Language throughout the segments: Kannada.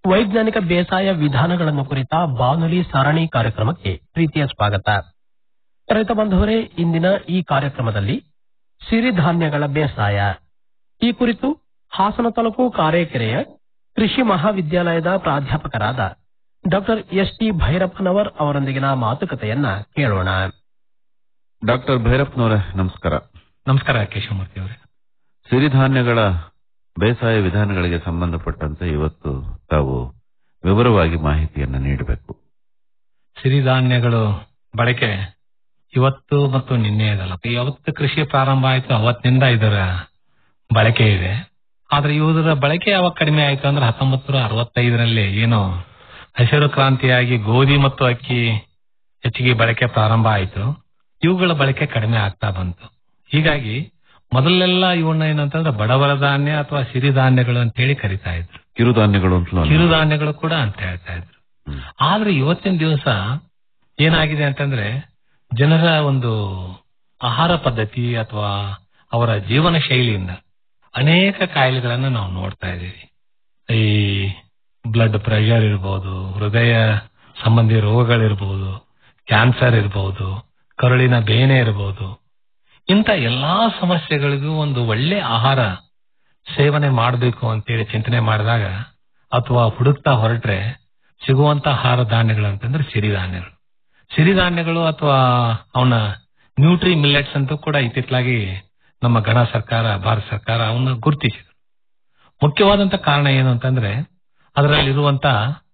ವೈಜ್ಞಾನಿಕ ಬೇಸಾಯ ವಿಧಾನಗಳನ್ನು ಕುರಿತ ಬಾನುಲಿ ಸರಣಿ ಕಾರ್ಯಕ್ರಮಕ್ಕೆ ಪ್ರೀತಿಯ ಸ್ವಾಗತ ರೈತ ಬಾಂಧವರೇ ಇಂದಿನ ಈ ಕಾರ್ಯಕ್ರಮದಲ್ಲಿ ಸಿರಿಧಾನ್ಯಗಳ ಬೇಸಾಯ ಈ ಕುರಿತು ಹಾಸನ ತಾಲೂಕು ಕಾರೇಕೆರೆಯ ಕೃಷಿ ಮಹಾವಿದ್ಯಾಲಯದ ಪ್ರಾಧ್ಯಾಪಕರಾದ ಡಾಕ್ಟರ್ ಎಸ್ ಟಿ ಭೈರಪ್ಪನವರ್ ಅವರೊಂದಿಗಿನ ಮಾತುಕತೆಯನ್ನ ಕೇಳೋಣ ಡಾಕ್ಟರ್ ಭೈರಪ್ಪನವರೇ ನಮಸ್ಕಾರ ನಮಸ್ಕಾರ ಕೇಶವಮೂರ್ತಿ ಅವರೇ ಸಿರಿಧಾನ್ಯಗಳ ಬೇಸಾಯ ವಿಧಾನಗಳಿಗೆ ಸಂಬಂಧಪಟ್ಟಂತೆ ಇವತ್ತು ತಾವು ವಿವರವಾಗಿ ಮಾಹಿತಿಯನ್ನು ನೀಡಬೇಕು ಸಿರಿಧಾನ್ಯಗಳು ಬಳಕೆ ಇವತ್ತು ಮತ್ತು ನಿನ್ನೆಯದಲ್ಲ ಯಾವತ್ತು ಕೃಷಿ ಪ್ರಾರಂಭ ಆಯ್ತು ಅವತ್ತಿನಿಂದ ಇದರ ಬಳಕೆ ಇದೆ ಆದ್ರೆ ಇವರ ಬಳಕೆ ಯಾವಾಗ ಕಡಿಮೆ ಆಯ್ತು ಅಂದ್ರೆ ಹತ್ತೊಂಬತ್ತು ನೂರ ಅರವತ್ತೈದರಲ್ಲಿ ಏನು ಹಸಿರು ಕ್ರಾಂತಿಯಾಗಿ ಗೋಧಿ ಮತ್ತು ಅಕ್ಕಿ ಹೆಚ್ಚಿಗೆ ಬಳಕೆ ಪ್ರಾರಂಭ ಆಯ್ತು ಇವುಗಳ ಬಳಕೆ ಕಡಿಮೆ ಆಗ್ತಾ ಬಂತು ಹೀಗಾಗಿ ಮೊದಲೆಲ್ಲ ಇವನ್ನ ಏನಂತಂದ್ರೆ ಬಡವರ ಧಾನ್ಯ ಅಥವಾ ಸಿರಿಧಾನ್ಯಗಳು ಅಂತ ಹೇಳಿ ಕರಿತಾ ಇದ್ರು ಕಿರುಧಾನ್ಯಗಳು ಅಂತಲೂ ಅಲ್ಲ. ಕಿರುಧಾನ್ಯಗಳು ಕೂಡ ಅಂತ ಹೇಳ್ತಾ ಇದ್ರು ಹ್ಮ್. ಆದ್ರೆ ಇವತ್ತಿನ ದಿವಸ ಏನಾಗಿದೆ ಅಂತಂದ್ರೆ ಜನರ ಒಂದು ಆಹಾರ ಪದ್ಧತಿ ಅಥವಾ ಅವರ ಜೀವನ ಶೈಲಿಯಿಂದ ಅನೇಕ ಕಾಯಿಲೆಗಳನ್ನ ನಾವು ನೋಡ್ತಾ ಇದ್ದೀವಿ ಈ ಬ್ಲಡ್ ಪ್ರೆಷರ್ ಇರ್ಬೋದು ಹೃದಯ ಸಂಬಂಧಿ ರೋಗಗಳಿರ್ಬೋದು ಕ್ಯಾನ್ಸರ್ ಇರ್ಬೋದು ಕರುಳಿನ ಬೇನೆ ಇರ್ಬೋದು ಇಂಥ ಎಲ್ಲಾ ಸಮಸ್ಯೆಗಳಿಗೂ ಒಂದು ಒಳ್ಳೆ ಆಹಾರ ಸೇವನೆ ಮಾಡಬೇಕು ಅಂತೇಳಿ ಚಿಂತನೆ ಮಾಡಿದಾಗ ಅಥವಾ ಹುಡುಕ್ತಾ ಹೊರಟ್ರೆ ಸಿಗುವಂತ ಆಹಾರ ಧಾನ್ಯಗಳು ಅಂತಂದ್ರೆ ಸಿರಿಧಾನ್ಯಗಳು ಸಿರಿಧಾನ್ಯಗಳು ಅಥವಾ ಅವನ ನ್ಯೂಟ್ರಿ ಮಿಲ್ಲೆಟ್ಸ್ ಅಂತೂ ಕೂಡ ಇತ್ತಿತ್ತಲಾಗಿ ನಮ್ಮ ಗಣ ಸರ್ಕಾರ ಭಾರತ ಸರ್ಕಾರ ಅವನ್ನ ಗುರುತಿಸಿದ್ರು ಮುಖ್ಯವಾದಂತ ಕಾರಣ ಏನು ಅಂತಂದ್ರೆ ಅದರಲ್ಲಿರುವಂತ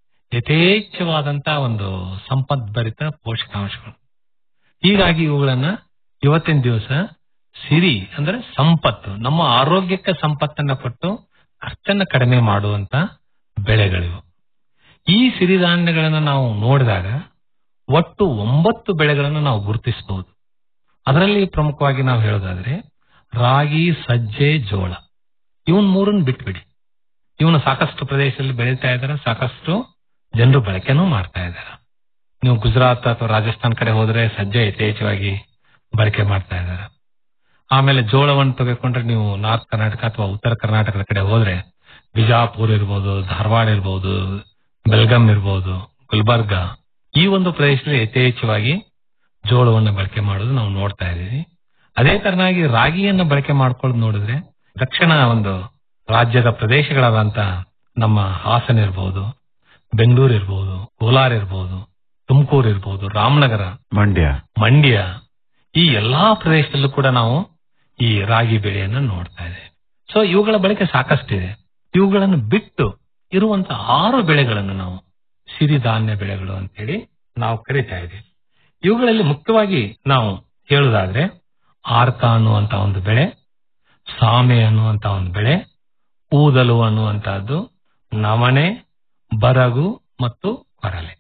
ಯಥೇಚ್ಛವಾದಂತ ಒಂದು ಸಂಪದ್ಭರಿತ ಪೋಷಕಾಂಶಗಳು ಹೀಗಾಗಿ ಇವುಗಳನ್ನ ಇವತ್ತಿನ ದಿವಸ ಸಿರಿ ಅಂದ್ರೆ ಸಂಪತ್ತು ನಮ್ಮ ಆರೋಗ್ಯಕ್ಕೆ ಸಂಪತ್ತನ್ನ ಕೊಟ್ಟು ಖರ್ಚನ್ನ ಕಡಿಮೆ ಮಾಡುವಂತ ಬೆಳೆಗಳಿವು ಈ ಸಿರಿಧಾನ್ಯಗಳನ್ನ ನಾವು ನೋಡಿದಾಗ ಒಟ್ಟು ಒಂಬತ್ತು ಬೆಳೆಗಳನ್ನು ನಾವು ಗುರುತಿಸಬಹುದು ಅದರಲ್ಲಿ ಪ್ರಮುಖವಾಗಿ ನಾವು ಹೇಳೋದಾದ್ರೆ ರಾಗಿ ಸಜ್ಜೆ ಜೋಳ ಇವನ್ ಮೂರನ್ನ ಬಿಟ್ಬಿಡಿ ಇವನು ಸಾಕಷ್ಟು ಪ್ರದೇಶದಲ್ಲಿ ಬೆಳೀತಾ ಇದ್ದಾರೆ ಸಾಕಷ್ಟು ಜನರು ಬಳಕೆನೂ ಮಾಡ್ತಾ ಇದ್ದಾರೆ ನೀವು ಗುಜರಾತ್ ಅಥವಾ ರಾಜಸ್ಥಾನ್ ಕಡೆ ಹೋದ್ರೆ ಸಜ್ಜೆ ಯಥೇಚ್ಛವಾಗಿ ಬಳಕೆ ಮಾಡ್ತಾ ಇದ್ದಾರೆ ಆಮೇಲೆ ಜೋಳವನ್ನು ತೆಗೆದುಕೊಂಡ್ರೆ ನೀವು ನಾರ್ತ್ ಕರ್ನಾಟಕ ಅಥವಾ ಉತ್ತರ ಕರ್ನಾಟಕದ ಕಡೆ ಹೋದ್ರೆ ಬಿಜಾಪುರ್ ಇರ್ಬೋದು ಧಾರವಾಡ ಇರ್ಬೋದು ಬೆಲ್ಗಾಂ ಇರ್ಬೋದು ಗುಲ್ಬರ್ಗ ಈ ಒಂದು ಪ್ರದೇಶದಲ್ಲಿ ಯಥೇಚ್ಛವಾಗಿ ಜೋಳವನ್ನು ಬಳಕೆ ಮಾಡೋದು ನಾವು ನೋಡ್ತಾ ಇದ್ದೀವಿ ಅದೇ ತರನಾಗಿ ರಾಗಿಯನ್ನು ಬಳಕೆ ಮಾಡ್ಕೊಳ್ಳೋದು ನೋಡಿದ್ರೆ ದಕ್ಷಿಣ ಒಂದು ರಾಜ್ಯದ ಪ್ರದೇಶಗಳಾದಂತ ನಮ್ಮ ಹಾಸನ ಇರ್ಬೋದು ಬೆಂಗಳೂರು ಇರ್ಬೋದು ಕೋಲಾರ ಇರ್ಬೋದು ತುಮಕೂರು ಇರ್ಬೋದು ರಾಮನಗರ ಮಂಡ್ಯ ಮಂಡ್ಯ ಈ ಎಲ್ಲಾ ಪ್ರದೇಶದಲ್ಲೂ ಕೂಡ ನಾವು ಈ ರಾಗಿ ಬೆಳೆಯನ್ನ ನೋಡ್ತಾ ಇದ್ದೇವೆ ಸೊ ಇವುಗಳ ಬಳಕೆ ಸಾಕಷ್ಟಿದೆ ಇವುಗಳನ್ನು ಬಿಟ್ಟು ಇರುವಂತ ಆರು ಬೆಳೆಗಳನ್ನು ನಾವು ಸಿರಿಧಾನ್ಯ ಬೆಳೆಗಳು ಅಂತೇಳಿ ನಾವು ಕರಿತಾ ಇದ್ದೇವೆ ಇವುಗಳಲ್ಲಿ ಮುಖ್ಯವಾಗಿ ನಾವು ಹೇಳುವುದಾದ್ರೆ ಆರ್ಕ ಅನ್ನುವಂತ ಒಂದು ಬೆಳೆ ಸಾಮೆ ಅನ್ನುವಂತ ಒಂದು ಬೆಳೆ ಊದಲು ಅನ್ನುವಂತಹದ್ದು ನವಣೆ ಬರಗು ಮತ್ತು ಕೊರಲೆ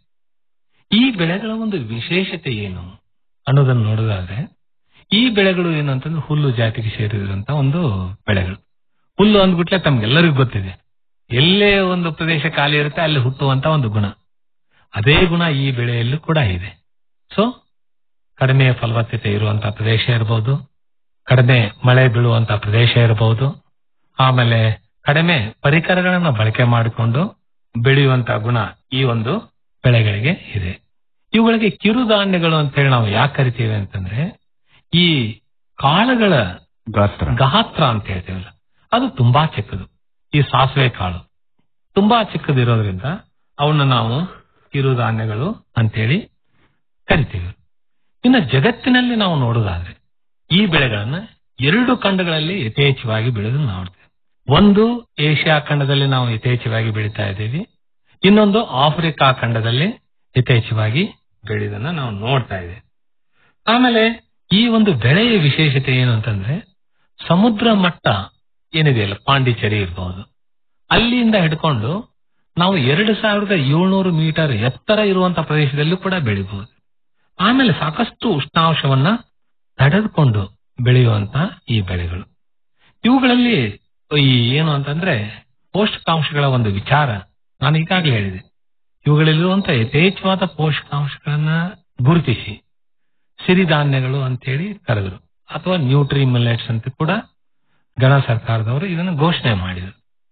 ಈ ಬೆಳೆಗಳ ಒಂದು ವಿಶೇಷತೆ ಏನು ಅನ್ನೋದನ್ನು ನೋಡೋದಾದ್ರೆ ಈ ಬೆಳೆಗಳು ಏನು ಅಂತಂದ್ರೆ ಹುಲ್ಲು ಜಾತಿಗೆ ಸೇರಿದಂತ ಒಂದು ಬೆಳೆಗಳು ಹುಲ್ಲು ಅಂದ್ಬಿಟ್ಲೆ ತಮ್ಗೆಲ್ಲರಿಗೂ ಗೊತ್ತಿದೆ ಎಲ್ಲೇ ಒಂದು ಪ್ರದೇಶ ಖಾಲಿ ಇರುತ್ತೆ ಅಲ್ಲಿ ಹುಟ್ಟುವಂತ ಒಂದು ಗುಣ ಅದೇ ಗುಣ ಈ ಬೆಳೆಯಲ್ಲೂ ಕೂಡ ಇದೆ ಸೊ ಕಡಿಮೆ ಫಲವತ್ತತೆ ಇರುವಂತಹ ಪ್ರದೇಶ ಇರಬಹುದು ಕಡಿಮೆ ಮಳೆ ಬೀಳುವಂತಹ ಪ್ರದೇಶ ಇರಬಹುದು ಆಮೇಲೆ ಕಡಿಮೆ ಪರಿಕರಗಳನ್ನ ಬಳಕೆ ಮಾಡಿಕೊಂಡು ಬೆಳೆಯುವಂತ ಗುಣ ಈ ಒಂದು ಬೆಳೆಗಳಿಗೆ ಇದೆ ಇವುಗಳಿಗೆ ಕಿರುಧಾನ್ಯಗಳು ಅಂತ ಹೇಳಿ ನಾವು ಯಾಕೆ ಕರಿತೀವಿ ಅಂತಂದ್ರೆ ಈ ಕಾಳುಗಳ ಗಾತ್ರ ಗಾತ್ರ ಅಂತ ಹೇಳ್ತೀವಲ್ಲ ಅದು ತುಂಬಾ ಚಿಕ್ಕದು ಈ ಸಾಸಿವೆ ಕಾಳು ತುಂಬಾ ಚಿಕ್ಕದಿರೋದ್ರಿಂದ ಅವನ್ನ ನಾವು ಕಿರುಧಾನ್ಯಗಳು ಅಂತೇಳಿ ಕರಿತೀವಿ ಇನ್ನು ಜಗತ್ತಿನಲ್ಲಿ ನಾವು ನೋಡೋದಾದ್ರೆ ಈ ಬೆಳೆಗಳನ್ನ ಎರಡು ಖಂಡಗಳಲ್ಲಿ ಯಥೇಚ್ಛವಾಗಿ ಬೆಳೆದು ನೋಡ್ತೇವೆ ಒಂದು ಏಷ್ಯಾ ಖಂಡದಲ್ಲಿ ನಾವು ಯಥೇಚ್ಛವಾಗಿ ಬೆಳೀತಾ ಇದ್ದೀವಿ ಇನ್ನೊಂದು ಆಫ್ರಿಕಾ ಖಂಡದಲ್ಲಿ ಯಥೇಚ್ಛವಾಗಿ ಬೆಳೆದನ್ನ ನಾವು ನೋಡ್ತಾ ಇದ್ದೇವೆ ಆಮೇಲೆ ಈ ಒಂದು ಬೆಳೆಯ ವಿಶೇಷತೆ ಏನು ಅಂತಂದ್ರೆ ಸಮುದ್ರ ಮಟ್ಟ ಏನಿದೆಯಲ್ಲ ಪಾಂಡಿಚೇರಿ ಇರಬಹುದು ಅಲ್ಲಿಂದ ಹಿಡ್ಕೊಂಡು ನಾವು ಎರಡು ಸಾವಿರದ ಏಳ್ನೂರು ಮೀಟರ್ ಎತ್ತರ ಇರುವಂತ ಪ್ರದೇಶದಲ್ಲೂ ಕೂಡ ಬೆಳಿಬಹುದು ಆಮೇಲೆ ಸಾಕಷ್ಟು ಉಷ್ಣಾಂಶವನ್ನ ತಡೆದುಕೊಂಡು ಬೆಳೆಯುವಂತ ಈ ಬೆಳೆಗಳು ಇವುಗಳಲ್ಲಿ ಈ ಏನು ಅಂತಂದ್ರೆ ಪೋಷಕಾಂಶಗಳ ಒಂದು ವಿಚಾರ ನಾನು ಈಗಾಗಲೇ ಹೇಳಿದೆ ಇವುಗಳಲ್ಲಿರುವಂತ ಯಥೇಚ್ಛವಾದ ಪೋಷಕಾಂಶಗಳನ್ನ ಗುರುತಿಸಿ ಸಿರಿಧಾನ್ಯಗಳು ಅಂತೇಳಿ ಕರೆದರು ಅಥವಾ ನ್ಯೂಟ್ರಿ ಮಿಲೆಟ್ಸ್ ಅಂತ ಕೂಡ ಗಣ ಸರ್ಕಾರದವರು ಇದನ್ನು ಘೋಷಣೆ ಮಾಡಿದರು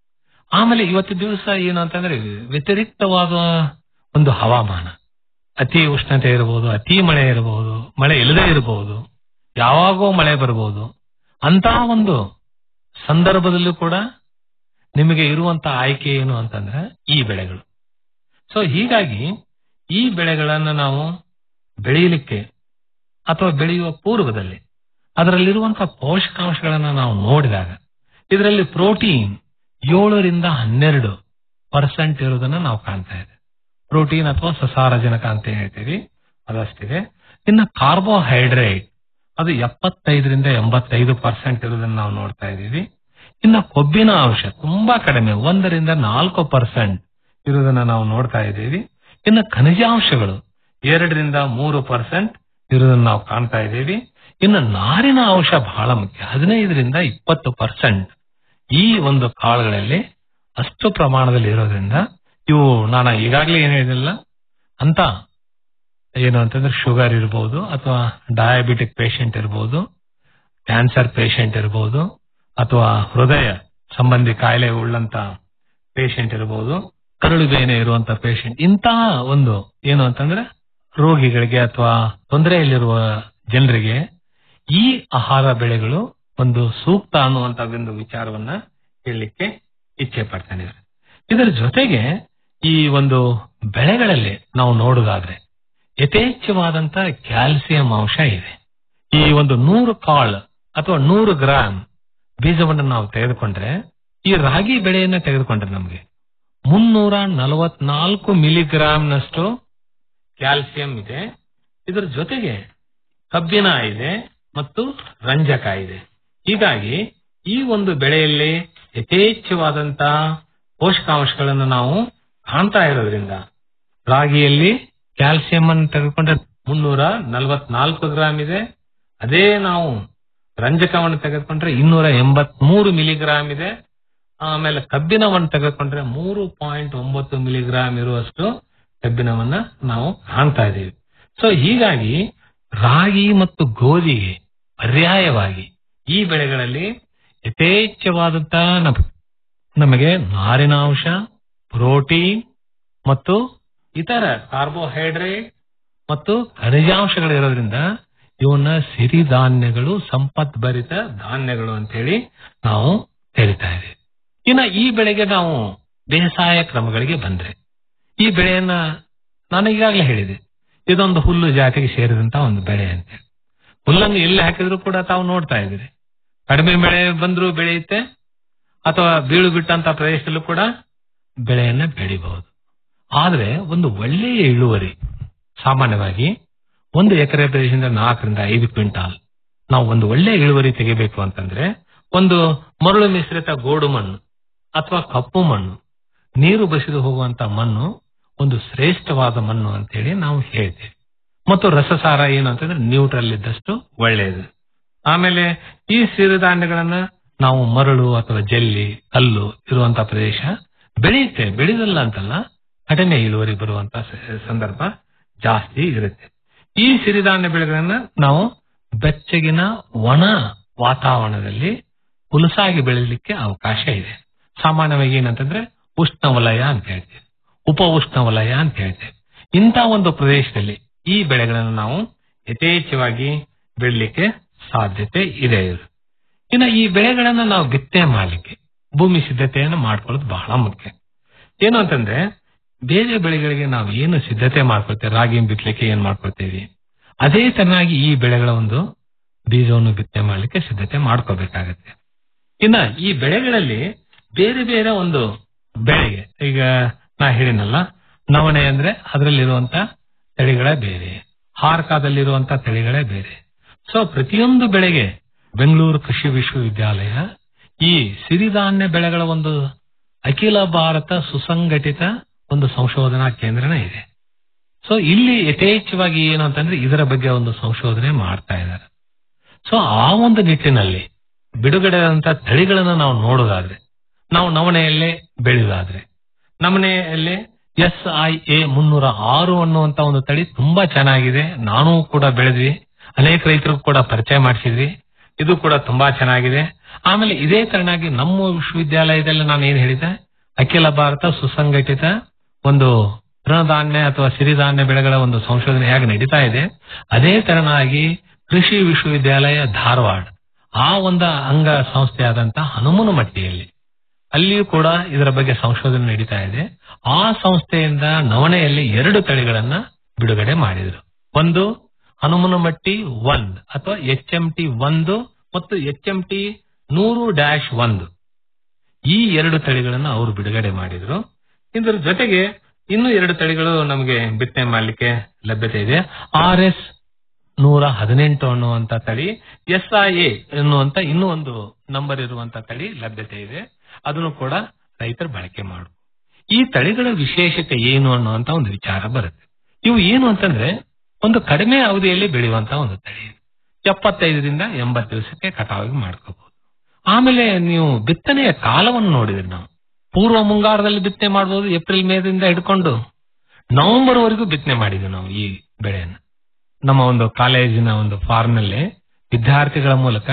ಆಮೇಲೆ ಇವತ್ತು ದಿವಸ ಏನು ಅಂತಂದ್ರೆ ವ್ಯತಿರಿಕ್ತವಾದ ಒಂದು ಹವಾಮಾನ ಅತಿ ಉಷ್ಣತೆ ಇರಬಹುದು ಅತಿ ಮಳೆ ಇರಬಹುದು ಮಳೆ ಇಲ್ಲದೆ ಇರಬಹುದು ಯಾವಾಗೋ ಮಳೆ ಬರಬಹುದು ಅಂತ ಒಂದು ಸಂದರ್ಭದಲ್ಲೂ ಕೂಡ ನಿಮಗೆ ಇರುವಂತ ಆಯ್ಕೆ ಏನು ಅಂತಂದ್ರೆ ಈ ಬೆಳೆಗಳು ಸೊ ಹೀಗಾಗಿ ಈ ಬೆಳೆಗಳನ್ನ ನಾವು ಬೆಳೆಯಲಿಕ್ಕೆ ಅಥವಾ ಬೆಳೆಯುವ ಪೂರ್ವದಲ್ಲಿ ಅದರಲ್ಲಿರುವಂತಹ ಪೋಷಕಾಂಶಗಳನ್ನ ನಾವು ನೋಡಿದಾಗ ಇದರಲ್ಲಿ ಪ್ರೋಟೀನ್ ಏಳರಿಂದ ಹನ್ನೆರಡು ಪರ್ಸೆಂಟ್ ಇರೋದನ್ನ ನಾವು ಕಾಣ್ತಾ ಇದ್ದೇವೆ ಪ್ರೋಟೀನ್ ಅಥವಾ ಸಸಾರಜನಕ ಅಂತ ಹೇಳ್ತೀವಿ ಅದಷ್ಟಿದೆ ಇನ್ನು ಕಾರ್ಬೋಹೈಡ್ರೇಟ್ ಅದು ಎಪ್ಪತ್ತೈದರಿಂದ ಎಂಬತ್ತೈದು ಪರ್ಸೆಂಟ್ ಇರೋದನ್ನ ನಾವು ನೋಡ್ತಾ ಇದ್ದೀವಿ ಇನ್ನು ಕೊಬ್ಬಿನ ಅಂಶ ತುಂಬಾ ಕಡಿಮೆ ಒಂದರಿಂದ ನಾಲ್ಕು ಪರ್ಸೆಂಟ್ ಇರೋದನ್ನ ನಾವು ನೋಡ್ತಾ ಇದ್ದೀವಿ ಇನ್ನು ಖನಿಜಾಂಶಗಳು ಎರಡರಿಂದ ಮೂರು ಪರ್ಸೆಂಟ್ ಇರೋದನ್ನ ನಾವು ಕಾಣ್ತಾ ಇದ್ದೀವಿ ಇನ್ನು ನಾರಿನ ಅಂಶ ಬಹಳ ಮುಖ್ಯ ಹದಿನೈದರಿಂದ ಇಪ್ಪತ್ತು ಪರ್ಸೆಂಟ್ ಈ ಒಂದು ಕಾಳುಗಳಲ್ಲಿ ಅಷ್ಟು ಪ್ರಮಾಣದಲ್ಲಿ ಇರೋದ್ರಿಂದ ಇವು ನಾನು ಈಗಾಗಲೇ ಏನ್ ಹೇಳಿದಿಲ್ಲ ಅಂತ ಏನು ಅಂತಂದ್ರೆ ಶುಗರ್ ಇರಬಹುದು ಅಥವಾ ಡಯಾಬಿಟಿಕ್ ಪೇಷಂಟ್ ಇರಬಹುದು ಕ್ಯಾನ್ಸರ್ ಪೇಷಂಟ್ ಇರಬಹುದು ಅಥವಾ ಹೃದಯ ಸಂಬಂಧಿ ಕಾಯಿಲೆ ಉಳ್ಳಂತ ಪೇಷಂಟ್ ಇರಬಹುದು ಕರಳು ಬೇನೆ ಇರುವಂತ ಪೇಷಂಟ್ ಇಂತಹ ಒಂದು ಏನು ಅಂತಂದ್ರೆ ರೋಗಿಗಳಿಗೆ ಅಥವಾ ತೊಂದರೆಯಲ್ಲಿರುವ ಜನರಿಗೆ ಈ ಆಹಾರ ಬೆಳೆಗಳು ಒಂದು ಸೂಕ್ತ ಅನ್ನುವಂತ ಒಂದು ವಿಚಾರವನ್ನ ಹೇಳಲಿಕ್ಕೆ ಇಚ್ಛೆ ಪಡ್ತೇನೆ ಇದರ ಜೊತೆಗೆ ಈ ಒಂದು ಬೆಳೆಗಳಲ್ಲಿ ನಾವು ನೋಡುವುದಾದ್ರೆ ಯಥೇಚ್ಛವಾದಂತ ಕ್ಯಾಲ್ಸಿಯಂ ಅಂಶ ಇದೆ ಈ ಒಂದು ನೂರು ಕಾಳು ಅಥವಾ ನೂರು ಗ್ರಾಂ ಬೀಜವನ್ನು ನಾವು ತೆಗೆದುಕೊಂಡ್ರೆ ಈ ರಾಗಿ ಬೆಳೆಯನ್ನ ತೆಗೆದುಕೊಂಡ್ರೆ ನಮಗೆ ಮುನ್ನೂರ ನಲವತ್ನಾಲ್ಕು ಮಿಲಿಗ್ರಾಂನಷ್ಟು ಕ್ಯಾಲ್ಸಿಯಂ ಇದೆ ಇದರ ಜೊತೆಗೆ ಕಬ್ಬಿಣ ಇದೆ ಮತ್ತು ರಂಜಕ ಇದೆ ಹೀಗಾಗಿ ಈ ಒಂದು ಬೆಳೆಯಲ್ಲಿ ಯಥೇಚ್ಛವಾದಂತ ಪೋಷಕಾಂಶಗಳನ್ನು ನಾವು ಕಾಣ್ತಾ ಇರೋದ್ರಿಂದ ರಾಗಿಯಲ್ಲಿ ಕ್ಯಾಲ್ಸಿಯಂ ಅನ್ನು ತೆಗೆದುಕೊಂಡ್ರೆ ಮುನ್ನೂರ ನಲವತ್ನಾಲ್ಕು ಗ್ರಾಂ ಇದೆ ಅದೇ ನಾವು ರಂಜಕವನ್ನು ತೆಗೆದುಕೊಂಡ್ರೆ ಇನ್ನೂರ ಎಂಬತ್ಮೂರು ಮಿಲಿಗ್ರಾಂ ಇದೆ ಆಮೇಲೆ ಕಬ್ಬಿಣವನ್ನು ತೆಗೆದುಕೊಂಡ್ರೆ ಮೂರು ಪಾಯಿಂಟ್ ಒಂಬತ್ತು ಮಿಲಿಗ್ರಾಂ ಇರುವಷ್ಟು ಕಬ್ಬಿಣವನ್ನ ನಾವು ಕಾಣ್ತಾ ಇದ್ದೀವಿ ಸೊ ಹೀಗಾಗಿ ರಾಗಿ ಮತ್ತು ಗೋಧಿಗೆ ಪರ್ಯಾಯವಾಗಿ ಈ ಬೆಳೆಗಳಲ್ಲಿ ಯಥೇಚ್ಛವಾದಂತ ನಮ್- ನಮಗೆ ನಾರಿನಾಂಶ ಪ್ರೋಟೀನ್ ಮತ್ತು ಇತರ ಕಾರ್ಬೋಹೈಡ್ರೇಟ್ ಮತ್ತು ಖನಿಜಾಂಶಗಳಿರೋದ್ರಿಂದ ಇವನ್ನ ಸಿರಿಧಾನ್ಯಗಳು ಸಂಪತ್ಭರಿತ ಧಾನ್ಯಗಳು ಅಂತ ಹೇಳಿ ನಾವು ಕರಿತಾ ಇದ್ದೀವಿ ಇನ್ನ ಈ ಬೆಳೆಗೆ ನಾವು ಬೇಸಾಯ ಕ್ರಮಗಳಿಗೆ ಬಂದ್ರೆ ಈ ಬೆಳೆಯನ್ನ ನಾನು ಈಗಾಗಲೇ ಹೇಳಿದೆ ಇದೊಂದು ಹುಲ್ಲು ಜಾತಿಗೆ ಸೇರಿದಂತ ಒಂದು ಬೆಳೆ ಅಂತ ಹೇಳಿ. ಹುಲ್ಲನ್ನು ಎಲ್ಲಿ ಹಾಕಿದ್ರು ಕೂಡ ತಾವು ನೋಡ್ತಾ ಇದ್ದೀರಿ ಕಡಿಮೆ ಬೆಳೆ ಬಂದರೂ ಬೆಳೆಯುತ್ತೆ ಅಥವಾ ಬೀಳು ಬಿಟ್ಟಂತ ಪ್ರದೇಶದಲ್ಲೂ ಕೂಡ ಬೆಳೆಯನ್ನ ಬೆಳಿಬಹುದು ಆದ್ರೆ ಒಂದು ಒಳ್ಳೆಯ ಇಳುವರಿ ಸಾಮಾನ್ಯವಾಗಿ ಒಂದು ಎಕರೆ ಪ್ರದೇಶದಿಂದ ನಾಲ್ಕರಿಂದ ಐದು ಕ್ವಿಂಟಾಲ್ ನಾವು ಒಂದು ಒಳ್ಳೆಯ ಇಳುವರಿ ತೆಗಿಬೇಕು ಅಂತಂದ್ರೆ ಒಂದು ಮರಳು ಮಿಶ್ರಿತ ಗೋಡು ಮಣ್ಣು ಅಥವಾ ಕಪ್ಪು ಮಣ್ಣು ನೀರು ಬಸಿದು ಹೋಗುವಂತ ಮಣ್ಣು ಒಂದು ಶ್ರೇಷ್ಠವಾದ ಮಣ್ಣು ಅಂತೇಳಿ ನಾವು ಹೇಳ್ತೇವೆ ಮತ್ತು ರಸಸಾರ ಏನು ಅಂತಂದ್ರೆ ನ್ಯೂಟ್ರಲ್ ಇದ್ದಷ್ಟು ಒಳ್ಳೆಯದು ಆಮೇಲೆ ಈ ಸಿರಿಧಾನ್ಯಗಳನ್ನ ನಾವು ಮರಳು ಅಥವಾ ಜಲ್ಲಿ ಕಲ್ಲು ಇರುವಂತ ಪ್ರದೇಶ ಬೆಳೆಯುತ್ತೆ ಬೆಳೆದಲ್ಲ ಅಂತಲ್ಲ ಕಡಿಮೆ ಇಳುವರಿ ಬರುವಂತ ಸ- ಸಂದರ್ಭ ಜಾಸ್ತಿ ಇರುತ್ತೆ ಈ ಸಿರಿಧಾನ್ಯ ಬೆಳೆಗಳನ್ನ ನಾವು ಬೆಚ್ಚಗಿನ ಒಣ ವಾತಾವರಣದಲ್ಲಿ ಹುಲಸಾಗಿ ಬೆಳೀಲಿಕ್ಕೆ ಅವಕಾಶ ಇದೆ ಸಾಮಾನ್ಯವಾಗಿ ಏನಂತಂದ್ರೆ ಉಷ್ಣವಲಯ ಅಂತ ಹೇಳ್ತೇವೆ ಉಪ ಉಷ್ಣವಲಯ ಅಂತ ಹೇಳ್ತೇವೆ ಇಂಥ ಒಂದು ಪ್ರದೇಶದಲ್ಲಿ ಈ ಬೆಳೆಗಳನ್ನು ನಾವು ಯಥೇಚ್ಛವಾಗಿ ಬೆಳಲಿಕ್ಕೆ ಸಾಧ್ಯತೆ ಇದೆ ಇನ್ನು ಈ ಬೆಳೆಗಳನ್ನ ನಾವು ಬಿತ್ತನೆ ಮಾಡಲಿಕ್ಕೆ ಭೂಮಿ ಸಿದ್ಧತೆಯನ್ನು ಮಾಡ್ಕೊಳ್ಳೋದು ಬಹಳ ಮುಖ್ಯ ಏನು ಅಂತಂದ್ರೆ ಬೇರೆ ಬೆಳೆಗಳಿಗೆ ನಾವು ಏನು ಸಿದ್ಧತೆ ಮಾಡ್ಕೊಳ್ತೇವೆ ರಾಗಿ ಬಿತ್ತಲಿಕ್ಕೆ ಏನ್ ಮಾಡ್ಕೊಳ್ತೇವೆ ಅದೇ ತರನಾಗಿ ಈ ಬೆಳೆಗಳ ಒಂದು ಬೀಜವನ್ನು ಬಿತ್ತನೆ ಮಾಡಲಿಕ್ಕೆ ಸಿದ್ಧತೆ ಮಾಡ್ಕೋಬೇಕಾಗತ್ತೆ ಇನ್ನ ಈ ಬೆಳೆಗಳಲ್ಲಿ ಬೇರೆ ಬೇರೆ ಒಂದು ಬೆಳೆಗೆ ಈಗ ನಾ ಹೇಳಿನಲ್ಲ ನವಣೆ ಅಂದ್ರೆ ಅದರಲ್ಲಿರುವಂತ ತಳಿಗಳೇ ಬೇರೆ ಹಾರ್ಕಾದಲ್ಲಿರುವಂತ ತಳಿಗಳೇ ಬೇರೆ ಸೊ ಪ್ರತಿಯೊಂದು ಬೆಳೆಗೆ ಬೆಂಗಳೂರು ಕೃಷಿ ವಿಶ್ವವಿದ್ಯಾಲಯ ಈ ಸಿರಿಧಾನ್ಯ ಬೆಳೆಗಳ ಒಂದು ಅಖಿಲ ಭಾರತ ಸುಸಂಘಟಿತ ಒಂದು ಸಂಶೋಧನಾ ಕೇಂದ್ರನೇ ಇದೆ ಸೊ ಇಲ್ಲಿ ಯಥೇಚ್ಛವಾಗಿ ಏನು ಅಂತಂದ್ರೆ ಇದರ ಬಗ್ಗೆ ಒಂದು ಸಂಶೋಧನೆ ಮಾಡ್ತಾ ಇದ್ದಾರೆ ಸೊ ಆ ಒಂದು ನಿಟ್ಟಿನಲ್ಲಿ ಬಿಡುಗಡೆ ಆದಂತ ತಳಿಗಳನ್ನು ನಾವು ನೋಡೋದಾದ್ರೆ ನಾವು ನವಣೆಯಲ್ಲೇ ಬೆಳೆಯೋದಾದ್ರೆ ನವಣೆಯಲ್ಲಿ ಎಸ್ ಐ ಎ ಮುನ್ನೂರ ಆರು ಅನ್ನುವಂತ ಒಂದು ತಳಿ ತುಂಬಾ ಚೆನ್ನಾಗಿದೆ ನಾನು ಕೂಡ ಬೆಳೆದ್ವಿ ಅನೇಕ ರೈತರು ಕೂಡ ಪರಿಚಯ ಮಾಡಿಸಿದ್ವಿ ಇದು ಕೂಡ ತುಂಬಾ ಚೆನ್ನಾಗಿದೆ ಆಮೇಲೆ ಇದೇ ತರನಾಗಿ ನಮ್ಮ ವಿಶ್ವವಿದ್ಯಾಲಯದಲ್ಲಿ ನಾನು ಏನ್ ಹೇಳಿದೆ ಅಖಿಲ ಭಾರತ ಸುಸಂಘಟಿತ ಒಂದು ತೃಣಧಾನ್ಯ ಅಥವಾ ಸಿರಿಧಾನ್ಯ ಬೆಳೆಗಳ ಒಂದು ಸಂಶೋಧನೆ ಹೇಗೆ ನಡೀತಾ ಇದೆ ಅದೇ ತರನಾಗಿ ಕೃಷಿ ವಿಶ್ವವಿದ್ಯಾಲಯ ಧಾರವಾಡ ಆ ಒಂದು ಅಂಗ ಸಂಸ್ಥೆಯಾದಂತ ಹನುಮನಮಟ್ಟಿಯಲ್ಲಿ ಅಲ್ಲಿಯೂ ಕೂಡ ಇದರ ಬಗ್ಗೆ ಸಂಶೋಧನೆ ನಡೀತಾ ಇದೆ ಆ ಸಂಸ್ಥೆಯಿಂದ ನವಣೆಯಲ್ಲಿ ಎರಡು ತಳಿಗಳನ್ನ ಬಿಡುಗಡೆ ಮಾಡಿದ್ರು ಒಂದು ಹನುಮನಮಟ್ಟಿ ಒಂದ್ ಅಥವಾ ಎಚ್ ಎಂ ಟಿ ಒಂದು ಮತ್ತು ಎಚ್ ಎಂ ಟಿ ನೂರು ಡ್ಯಾಶ್ ಒಂದು ಈ ಎರಡು ತಳಿಗಳನ್ನ ಅವರು ಬಿಡುಗಡೆ ಮಾಡಿದ್ರು ಇದರ ಜೊತೆಗೆ ಇನ್ನು ಎರಡು ತಳಿಗಳು ನಮಗೆ ಬಿತ್ತನೆ ಮಾಡಲಿಕ್ಕೆ ಲಭ್ಯತೆ ಇದೆ ಆರ್ ಎಸ್ ನೂರ ಹದಿನೆಂಟು ಅನ್ನುವಂತ ತಳಿ ಎಸ್ ಐ ಎ ಎನ್ನುವಂತ ಇನ್ನೂ ಒಂದು ನಂಬರ್ ಇರುವಂತ ತಳಿ ಲಭ್ಯತೆ ಇದೆ ಅದನ್ನು ಕೂಡ ರೈತರು ಬಳಕೆ ಮಾಡು ಈ ತಳಿಗಳ ವಿಶೇಷತೆ ಏನು ಅನ್ನುವಂತ ಒಂದು ವಿಚಾರ ಬರುತ್ತೆ ಇವು ಏನು ಅಂತಂದ್ರೆ ಒಂದು ಕಡಿಮೆ ಅವಧಿಯಲ್ಲಿ ಬೆಳೆಯುವಂತ ಒಂದು ತಳಿ ಇದು. ಎಪ್ಪತ್ತೈದರಿಂದ ಎಂಬತ್ತು ದಿವಸಕ್ಕೆ ಕಟಾವಿಗೆ ಮಾಡ್ಕೋಬಹುದು ಆಮೇಲೆ ನೀವು ಬಿತ್ತನೆಯ ಕಾಲವನ್ನು ನೋಡಿದ್ರಿ ನಾವು ಪೂರ್ವ ಮುಂಗಾರದಲ್ಲಿ ಬಿತ್ತನೆ ಮಾಡಬಹುದು ಏಪ್ರಿಲ್ ಮೇದಿಂದ ಹಿಡ್ಕೊಂಡು ನವೆಂಬರ್ ವರೆಗೂ ಬಿತ್ತನೆ ಮಾಡಿದ್ವಿ ನಾವು ಈ ಬೆಳೆಯನ್ನು ನಮ್ಮ ಒಂದು ಕಾಲೇಜಿನ ಒಂದು ಫಾರ್ಮ್ ನಲ್ಲಿ ವಿದ್ಯಾರ್ಥಿಗಳ ಮೂಲಕ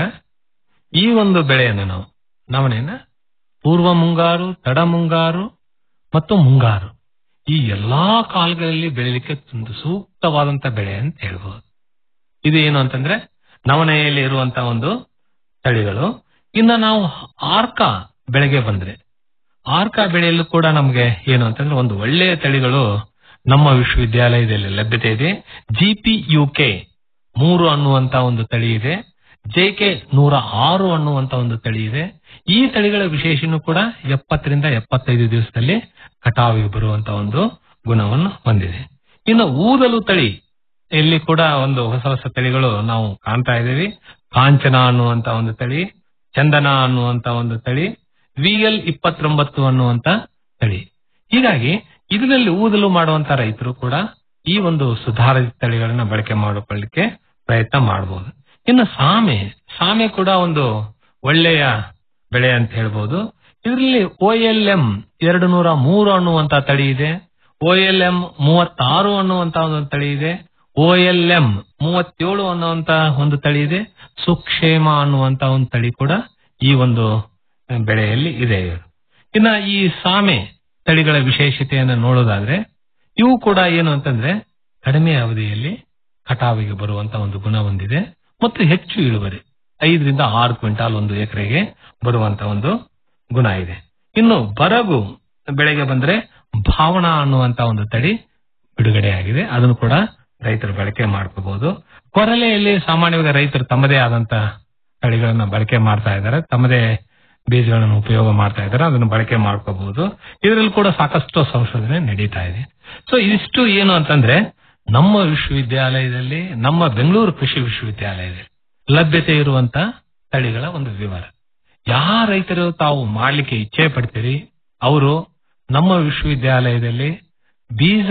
ಈ ಒಂದು ಬೆಳೆಯನ್ನು ನಾವು ನವಣೆಯನ್ನ ಪೂರ್ವ ಮುಂಗಾರು ತಡ ಮುಂಗಾರು ಮತ್ತು ಮುಂಗಾರು ಈ ಎಲ್ಲಾ ಕಾಲಗಳಲ್ಲಿ ಬೆಳಿಲಿಕ್ಕೆ ಒಂದು ಸೂಕ್ತವಾದಂತ ಬೆಳೆ ಅಂತ ಹೇಳ್ಬಹುದು ಇದು ಏನು ಅಂತಂದ್ರೆ ನವಣೆಯಲ್ಲಿ ಇರುವಂತ ಒಂದು ತಳಿಗಳು ಇನ್ನ ನಾವು ಆರ್ಕ ಬೆಳೆಗೆ ಬಂದ್ರೆ ಆರ್ಕ ಬೆಳೆಯಲ್ಲೂ ಕೂಡ ನಮಗೆ ಏನು ಅಂತಂದ್ರೆ ಒಂದು ಒಳ್ಳೆಯ ತಳಿಗಳು ನಮ್ಮ ವಿಶ್ವವಿದ್ಯಾಲಯದಲ್ಲಿ ಲಭ್ಯತೆ ಇದೆ ಜಿಪಿ ಯುಕೆ ಮೂರು ಅನ್ನುವಂತ ಒಂದು ತಳಿ ಇದೆ ಜೆಕೆ ನೂರ ಆರು ಅನ್ನುವಂತ ಒಂದು ತಳಿ ಇದೆ ಈ ತಳಿಗಳ ವಿಶೇಷನೂ ಕೂಡ ಎಪ್ಪತ್ತರಿಂದ ಎಪ್ಪತ್ತೈದು ದಿವಸದಲ್ಲಿ ಕಟಾವಿಗೆ ಬರುವಂತ ಒಂದು ಗುಣವನ್ನು ಹೊಂದಿದೆ ಇನ್ನು ಊದಲು ತಳಿ ಇಲ್ಲಿ ಕೂಡ ಒಂದು ಹೊಸ ಹೊಸ ತಳಿಗಳು ನಾವು ಕಾಣ್ತಾ ಇದ್ದೀವಿ ಕಾಂಚನ ಅನ್ನುವಂತ ಒಂದು ತಳಿ ಚಂದನ ಅನ್ನುವಂತ ಒಂದು ತಳಿ ವಿಎಲ್ ಇಪ್ಪತ್ತೊಂಬತ್ತು ಅನ್ನುವಂತ ತಳಿ ಹೀಗಾಗಿ ಇದರಲ್ಲಿ ಊದಲು ಮಾಡುವಂತ ರೈತರು ಕೂಡ ಈ ಒಂದು ಸುಧಾರಿತ ತಳಿಗಳನ್ನ ಬಳಕೆ ಮಾಡಿಕೊಳ್ಳಿಕ್ಕೆ ಪ್ರಯತ್ನ ಮಾಡಬಹುದು ಇನ್ನು ಸಾಮೆ ಸಾಮೆ ಕೂಡ ಒಂದು ಒಳ್ಳೆಯ ಬೆಳೆ ಅಂತ ಹೇಳ್ಬೋದು ಇದರಲ್ಲಿ ಓ ಎಲ್ ಎಂ ಎರಡು ನೂರ ಮೂರು ಅನ್ನುವಂತ ತಳಿ ಇದೆ ಓ ಎಲ್ ಎಂ ಮೂವತ್ತಾರು ಅನ್ನುವಂತ ಒಂದು ತಳಿ ಇದೆ ಓ ಎಲ್ ಎಂ ಮೂವತ್ತೇಳು ಅನ್ನುವಂತ ಒಂದು ತಳಿ ಇದೆ ಸುಕ್ಷೇಮ ಅನ್ನುವಂತ ಒಂದು ತಳಿ ಕೂಡ ಈ ಒಂದು ಬೆಳೆಯಲ್ಲಿ ಇದೆ ಇನ್ನ ಈ ಸಾಮೆ ತಳಿಗಳ ವಿಶೇಷತೆಯನ್ನು ನೋಡೋದಾದ್ರೆ ಇವು ಕೂಡ ಏನು ಅಂತಂದ್ರೆ ಕಡಿಮೆ ಅವಧಿಯಲ್ಲಿ ಕಟಾವಿಗೆ ಬರುವಂತ ಒಂದು ಗುಣ ಹೊಂದಿದೆ ಮತ್ತು ಹೆಚ್ಚು ಇಳುವರಿ ಐದರಿಂದ ಆರು ಕ್ವಿಂಟಾಲ್ ಒಂದು ಎಕರೆಗೆ ಬರುವಂತ ಒಂದು ಗುಣ ಇದೆ ಇನ್ನು ಬರಗು ಬೆಳೆಗೆ ಬಂದ್ರೆ ಭಾವನಾ ಅನ್ನುವಂತ ಒಂದು ತಳಿ ಬಿಡುಗಡೆಯಾಗಿದೆ ಅದನ್ನು ಕೂಡ ರೈತರು ಬಳಕೆ ಮಾಡ್ಕೋಬಹುದು ಕೊರಲೆಯಲ್ಲಿ ಸಾಮಾನ್ಯವಾಗಿ ರೈತರು ತಮ್ಮದೇ ಆದಂತ ತಳಿಗಳನ್ನ ಬಳಕೆ ಮಾಡ್ತಾ ಇದ್ದಾರೆ ತಮ್ಮದೇ ಬೀಜಗಳನ್ನು ಉಪಯೋಗ ಮಾಡ್ತಾ ಇದ್ದಾರೆ ಅದನ್ನು ಬಳಕೆ ಮಾಡ್ಕೋಬಹುದು ಇದರಲ್ಲಿ ಕೂಡ ಸಾಕಷ್ಟು ಸಂಶೋಧನೆ ನಡೀತಾ ಇದೆ ಸೊ ಇದಿಷ್ಟು ಏನು ಅಂತಂದ್ರೆ ನಮ್ಮ ವಿಶ್ವವಿದ್ಯಾಲಯದಲ್ಲಿ ನಮ್ಮ ಬೆಂಗಳೂರು ಕೃಷಿ ವಿಶ್ವವಿದ್ಯಾಲಯದಲ್ಲಿ ಲಭ್ಯತೆ ಇರುವಂತ ತಳಿಗಳ ಒಂದು ವಿವರ ಯಾವ ರೈತರು ತಾವು ಮಾಡ್ಲಿಕ್ಕೆ ಇಚ್ಛೆ ಪಡ್ತೀರಿ ಅವರು ನಮ್ಮ ವಿಶ್ವವಿದ್ಯಾಲಯದಲ್ಲಿ ಬೀಜ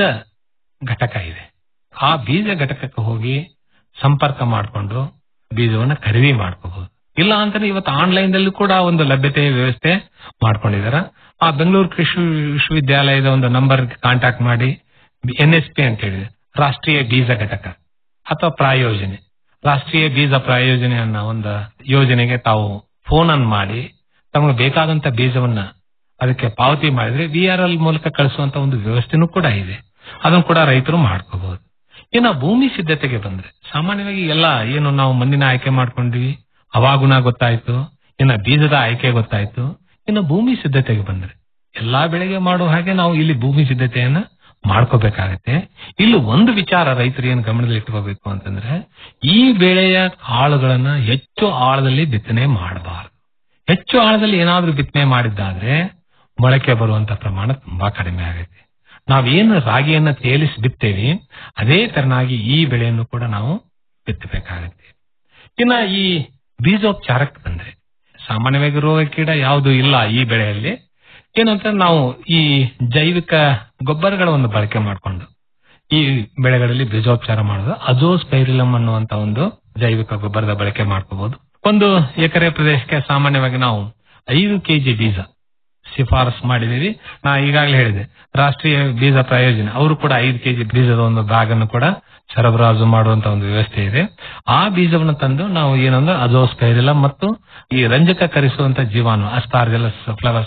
ಘಟಕ ಇದೆ ಆ ಬೀಜ ಘಟಕಕ್ಕೆ ಹೋಗಿ ಸಂಪರ್ಕ ಮಾಡಿಕೊಂಡು ಬೀಜವನ್ನ ಖರೀದಿ ಮಾಡ್ಕೋಬಹುದು ಇಲ್ಲ ಅಂತಂದ್ರೆ ಇವತ್ತು ಆನ್ಲೈನ್ ದಲ್ಲೂ ಕೂಡ ಒಂದು ಲಭ್ಯತೆ ವ್ಯವಸ್ಥೆ ಮಾಡ್ಕೊಂಡಿದಾರ ಆ ಬೆಂಗಳೂರು ಕೃಷಿ ವಿಶ್ವವಿದ್ಯಾಲಯದ ಒಂದು ನಂಬರ್ ಕಾಂಟ್ಯಾಕ್ಟ್ ಮಾಡಿ ಎನ್ ಎಸ್ ಪಿ ಅಂತ ಹೇಳಿದೆ ರಾಷ್ಟ್ರೀಯ ಬೀಜ ಘಟಕ ಅಥವಾ ಪ್ರಾಯೋಜನೆ ರಾಷ್ಟ್ರೀಯ ಬೀಜ ಪ್ರಾಯೋಜನೆ ಅನ್ನೋ ಒಂದು ಯೋಜನೆಗೆ ತಾವು ಫೋನ್ ಅನ್ನು ಮಾಡಿ ತಮಗೆ ಬೇಕಾದಂತ ಬೀಜವನ್ನ ಅದಕ್ಕೆ ಪಾವತಿ ಮಾಡಿದ್ರೆ ವಿ ಆರ್ ಎಲ್ ಮೂಲಕ ಕಳಿಸುವಂತ ಒಂದು ವ್ಯವಸ್ಥೆನೂ ಕೂಡ ಇದೆ ಅದನ್ನು ಕೂಡ ರೈತರು ಮಾಡ್ಕೋಬಹುದು ಇನ್ನು ಭೂಮಿ ಸಿದ್ಧತೆಗೆ ಬಂದ್ರೆ ಸಾಮಾನ್ಯವಾಗಿ ಎಲ್ಲ ಏನು ನಾವು ಮಣ್ಣಿನ ಆಯ್ಕೆ ಮಾಡ್ಕೊಂಡ್ವಿ ಹವಾಗುಣ ಗೊತ್ತಾಯ್ತು ಇನ್ನು ಬೀಜದ ಆಯ್ಕೆ ಗೊತ್ತಾಯ್ತು ಇನ್ನು ಭೂಮಿ ಸಿದ್ಧತೆಗೆ ಬಂದ್ರೆ ಎಲ್ಲಾ ಬೆಳೆಗೆ ಮಾಡೋ ಹಾಗೆ ನಾವು ಇಲ್ಲಿ ಭೂಮಿ ಸಿದ್ಧತೆಯನ್ನ ಮಾಡ್ಕೋಬೇಕಾಗತ್ತೆ ಇಲ್ಲಿ ಒಂದು ವಿಚಾರ ರೈತರು ಏನು ಗಮನದಲ್ಲಿ ಇಟ್ಕೋಬೇಕು ಅಂತಂದ್ರೆ ಈ ಬೆಳೆಯ ಕಾಳುಗಳನ್ನ ಹೆಚ್ಚು ಆಳದಲ್ಲಿ ಬಿತ್ತನೆ ಮಾಡಬಾರದು ಹೆಚ್ಚು ಆಳದಲ್ಲಿ ಏನಾದ್ರೂ ಬಿತ್ತನೆ ಮಾಡಿದ್ದಾದ್ರೆ ಮೊಳಕೆ ಬರುವಂತ ಪ್ರಮಾಣ ತುಂಬಾ ಕಡಿಮೆ ಆಗುತ್ತೆ ನಾವೇನು ರಾಗಿಯನ್ನ ತೇಲಿಸಿ ಬಿತ್ತೇವಿ ಅದೇ ತರನಾಗಿ ಈ ಬೆಳೆಯನ್ನು ಕೂಡ ನಾವು ಬಿತ್ತಬೇಕಾಗತ್ತೆ ಇನ್ನ ಈ ಬೀಜೋಪಚಾರಕ್ಕೆ ಬಂದ್ರೆ ಸಾಮಾನ್ಯವಾಗಿ ರೋಗ ಕೀಡ ಯಾವುದು ಇಲ್ಲ ಈ ಬೆಳೆಯಲ್ಲಿ ಏನಂತ ನಾವು ಈ ಜೈವಿಕ ಗೊಬ್ಬರಗಳ ಒಂದು ಬಳಕೆ ಮಾಡಿಕೊಂಡು ಈ ಬೆಳೆಗಳಲ್ಲಿ ಬೀಜೋಪಚಾರ ಮಾಡೋದು ಅಜೋಸ್ಪೈರಿಲಮ್ ಅನ್ನುವಂತ ಒಂದು ಜೈವಿಕ ಗೊಬ್ಬರದ ಬಳಕೆ ಮಾಡ್ಕೋಬಹುದು ಒಂದು ಎಕರೆ ಪ್ರದೇಶಕ್ಕೆ ಸಾಮಾನ್ಯವಾಗಿ ನಾವು ಐದು ಕೆಜಿ ಬೀಜ ಶಿಫಾರಸ್ ಮಾಡಿದೀವಿ ನಾ ಈಗಾಗಲೇ ಹೇಳಿದೆ ರಾಷ್ಟ್ರೀಯ ಬೀಜ ಪ್ರಯೋಜನ ಅವರು ಕೂಡ ಐದು ಕೆಜಿ ಬೀಜದ ಒಂದು ಬ್ಯಾಗ್ ಅನ್ನು ಕೂಡ ಸರಬರಾಜು ಮಾಡುವಂತ ಒಂದು ವ್ಯವಸ್ಥೆ ಇದೆ ಆ ಬೀಜವನ್ನು ತಂದು ನಾವು ಏನಂದ್ರೆ ಅಜೋಸ್ಪೈರಿಲಮ್ ಮತ್ತು ಈ ರಂಜಕ ಕರಿಸುವಂತ ಜೀವಾಣು ಅಸ್ಪಾರ್ಜಲಸ್ ಫ್ಲವರ್ಸ್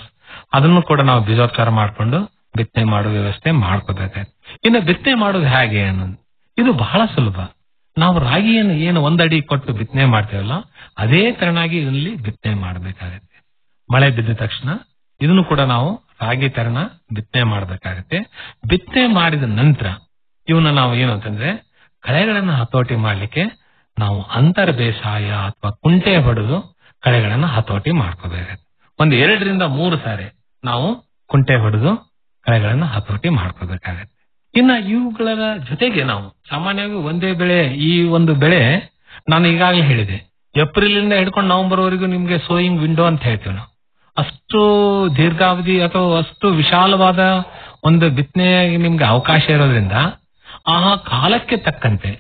ಅದನ್ನು ಕೂಡ ನಾವು ಬೀಜೋಪಚಾರ ಮಾಡಿಕೊಂಡು ಬಿತ್ತನೆ ಮಾಡುವ ವ್ಯವಸ್ಥೆ ಮಾಡ್ಕೋಬೇಕಾಯ್ತು ಇನ್ನು ಬಿತ್ತನೆ ಮಾಡೋದು ಹೇಗೆ ಅನ್ನೋದು ಇದು ಬಹಳ ಸುಲಭ ನಾವು ರಾಗಿಯನ್ನು ಏನು ಒಂದಡಿ ಕೊಟ್ಟು ಬಿತ್ತನೆ ಮಾಡ್ತೇವಲ್ಲ ಅದೇ ತರನಾಗಿ ಇದರಲ್ಲಿ ಬಿತ್ತನೆ ಮಾಡಬೇಕಾಗತ್ತೆ ಮಳೆ ಬಿದ್ದ ತಕ್ಷಣ ಇದನ್ನು ಕೂಡ ನಾವು ರಾಗಿ ತರನ ಬಿತ್ತನೆ ಮಾಡಬೇಕಾಗತ್ತೆ ಬಿತ್ತನೆ ಮಾಡಿದ ನಂತರ ಇವನ್ನ ನಾವು ಏನು ಅಂತಂದ್ರೆ ಕಳೆಗಳನ್ನ ಹತೋಟಿ ಮಾಡ್ಲಿಕ್ಕೆ ನಾವು ಅಂತರ ಬೇಸಾಯ ಅಥವಾ ಕುಂಟೆ ಹೊಡೆದು ಕಳೆಗಳನ್ನ ಹತೋಟಿ ಮಾಡ್ಕೋಬೇಕಾಗತ್ತೆ ಒಂದು ಎರಡರಿಂದ ಮೂರು ಸಾರಿ ನಾವು ಕುಂಟೆ ಹೊಡೆದು ಕಳೆಗಳನ್ನ ಹತೋಟಿ ಮಾಡ್ಕೋಬೇಕಾಗತ್ತೆ ಇನ್ನ ಇವುಗಳ ಜೊತೆಗೆ ನಾವು ಸಾಮಾನ್ಯವಾಗಿ ಒಂದೇ ಬೆಳೆ ಈ ಒಂದು ಬೆಳೆ ನಾನು ಈಗಾಗಲೇ ಹೇಳಿದೆ ಏಪ್ರಿಲ್ ಇಂದ ಹಿಡ್ಕೊಂಡು ನವೆಂಬರ್ ವರೆಗೂ ನಿಮ್ಗೆ ಸೋಯಿಂಗ್ ವಿಂಡೋ ಅಂತ ಹೇಳ್ತೀವಿ ನಾವು ಅಷ್ಟು ದೀರ್ಘಾವಧಿ ಅಥವಾ ಅಷ್ಟು ವಿಶಾಲವಾದ ಒಂದು ಬಿತ್ತನೆ ನಿಮ್ಗೆ ಅವಕಾಶ ಇರೋದ್ರಿಂದ ಆ ಕಾಲಕ್ಕೆ ತಕ್ಕಂತೆ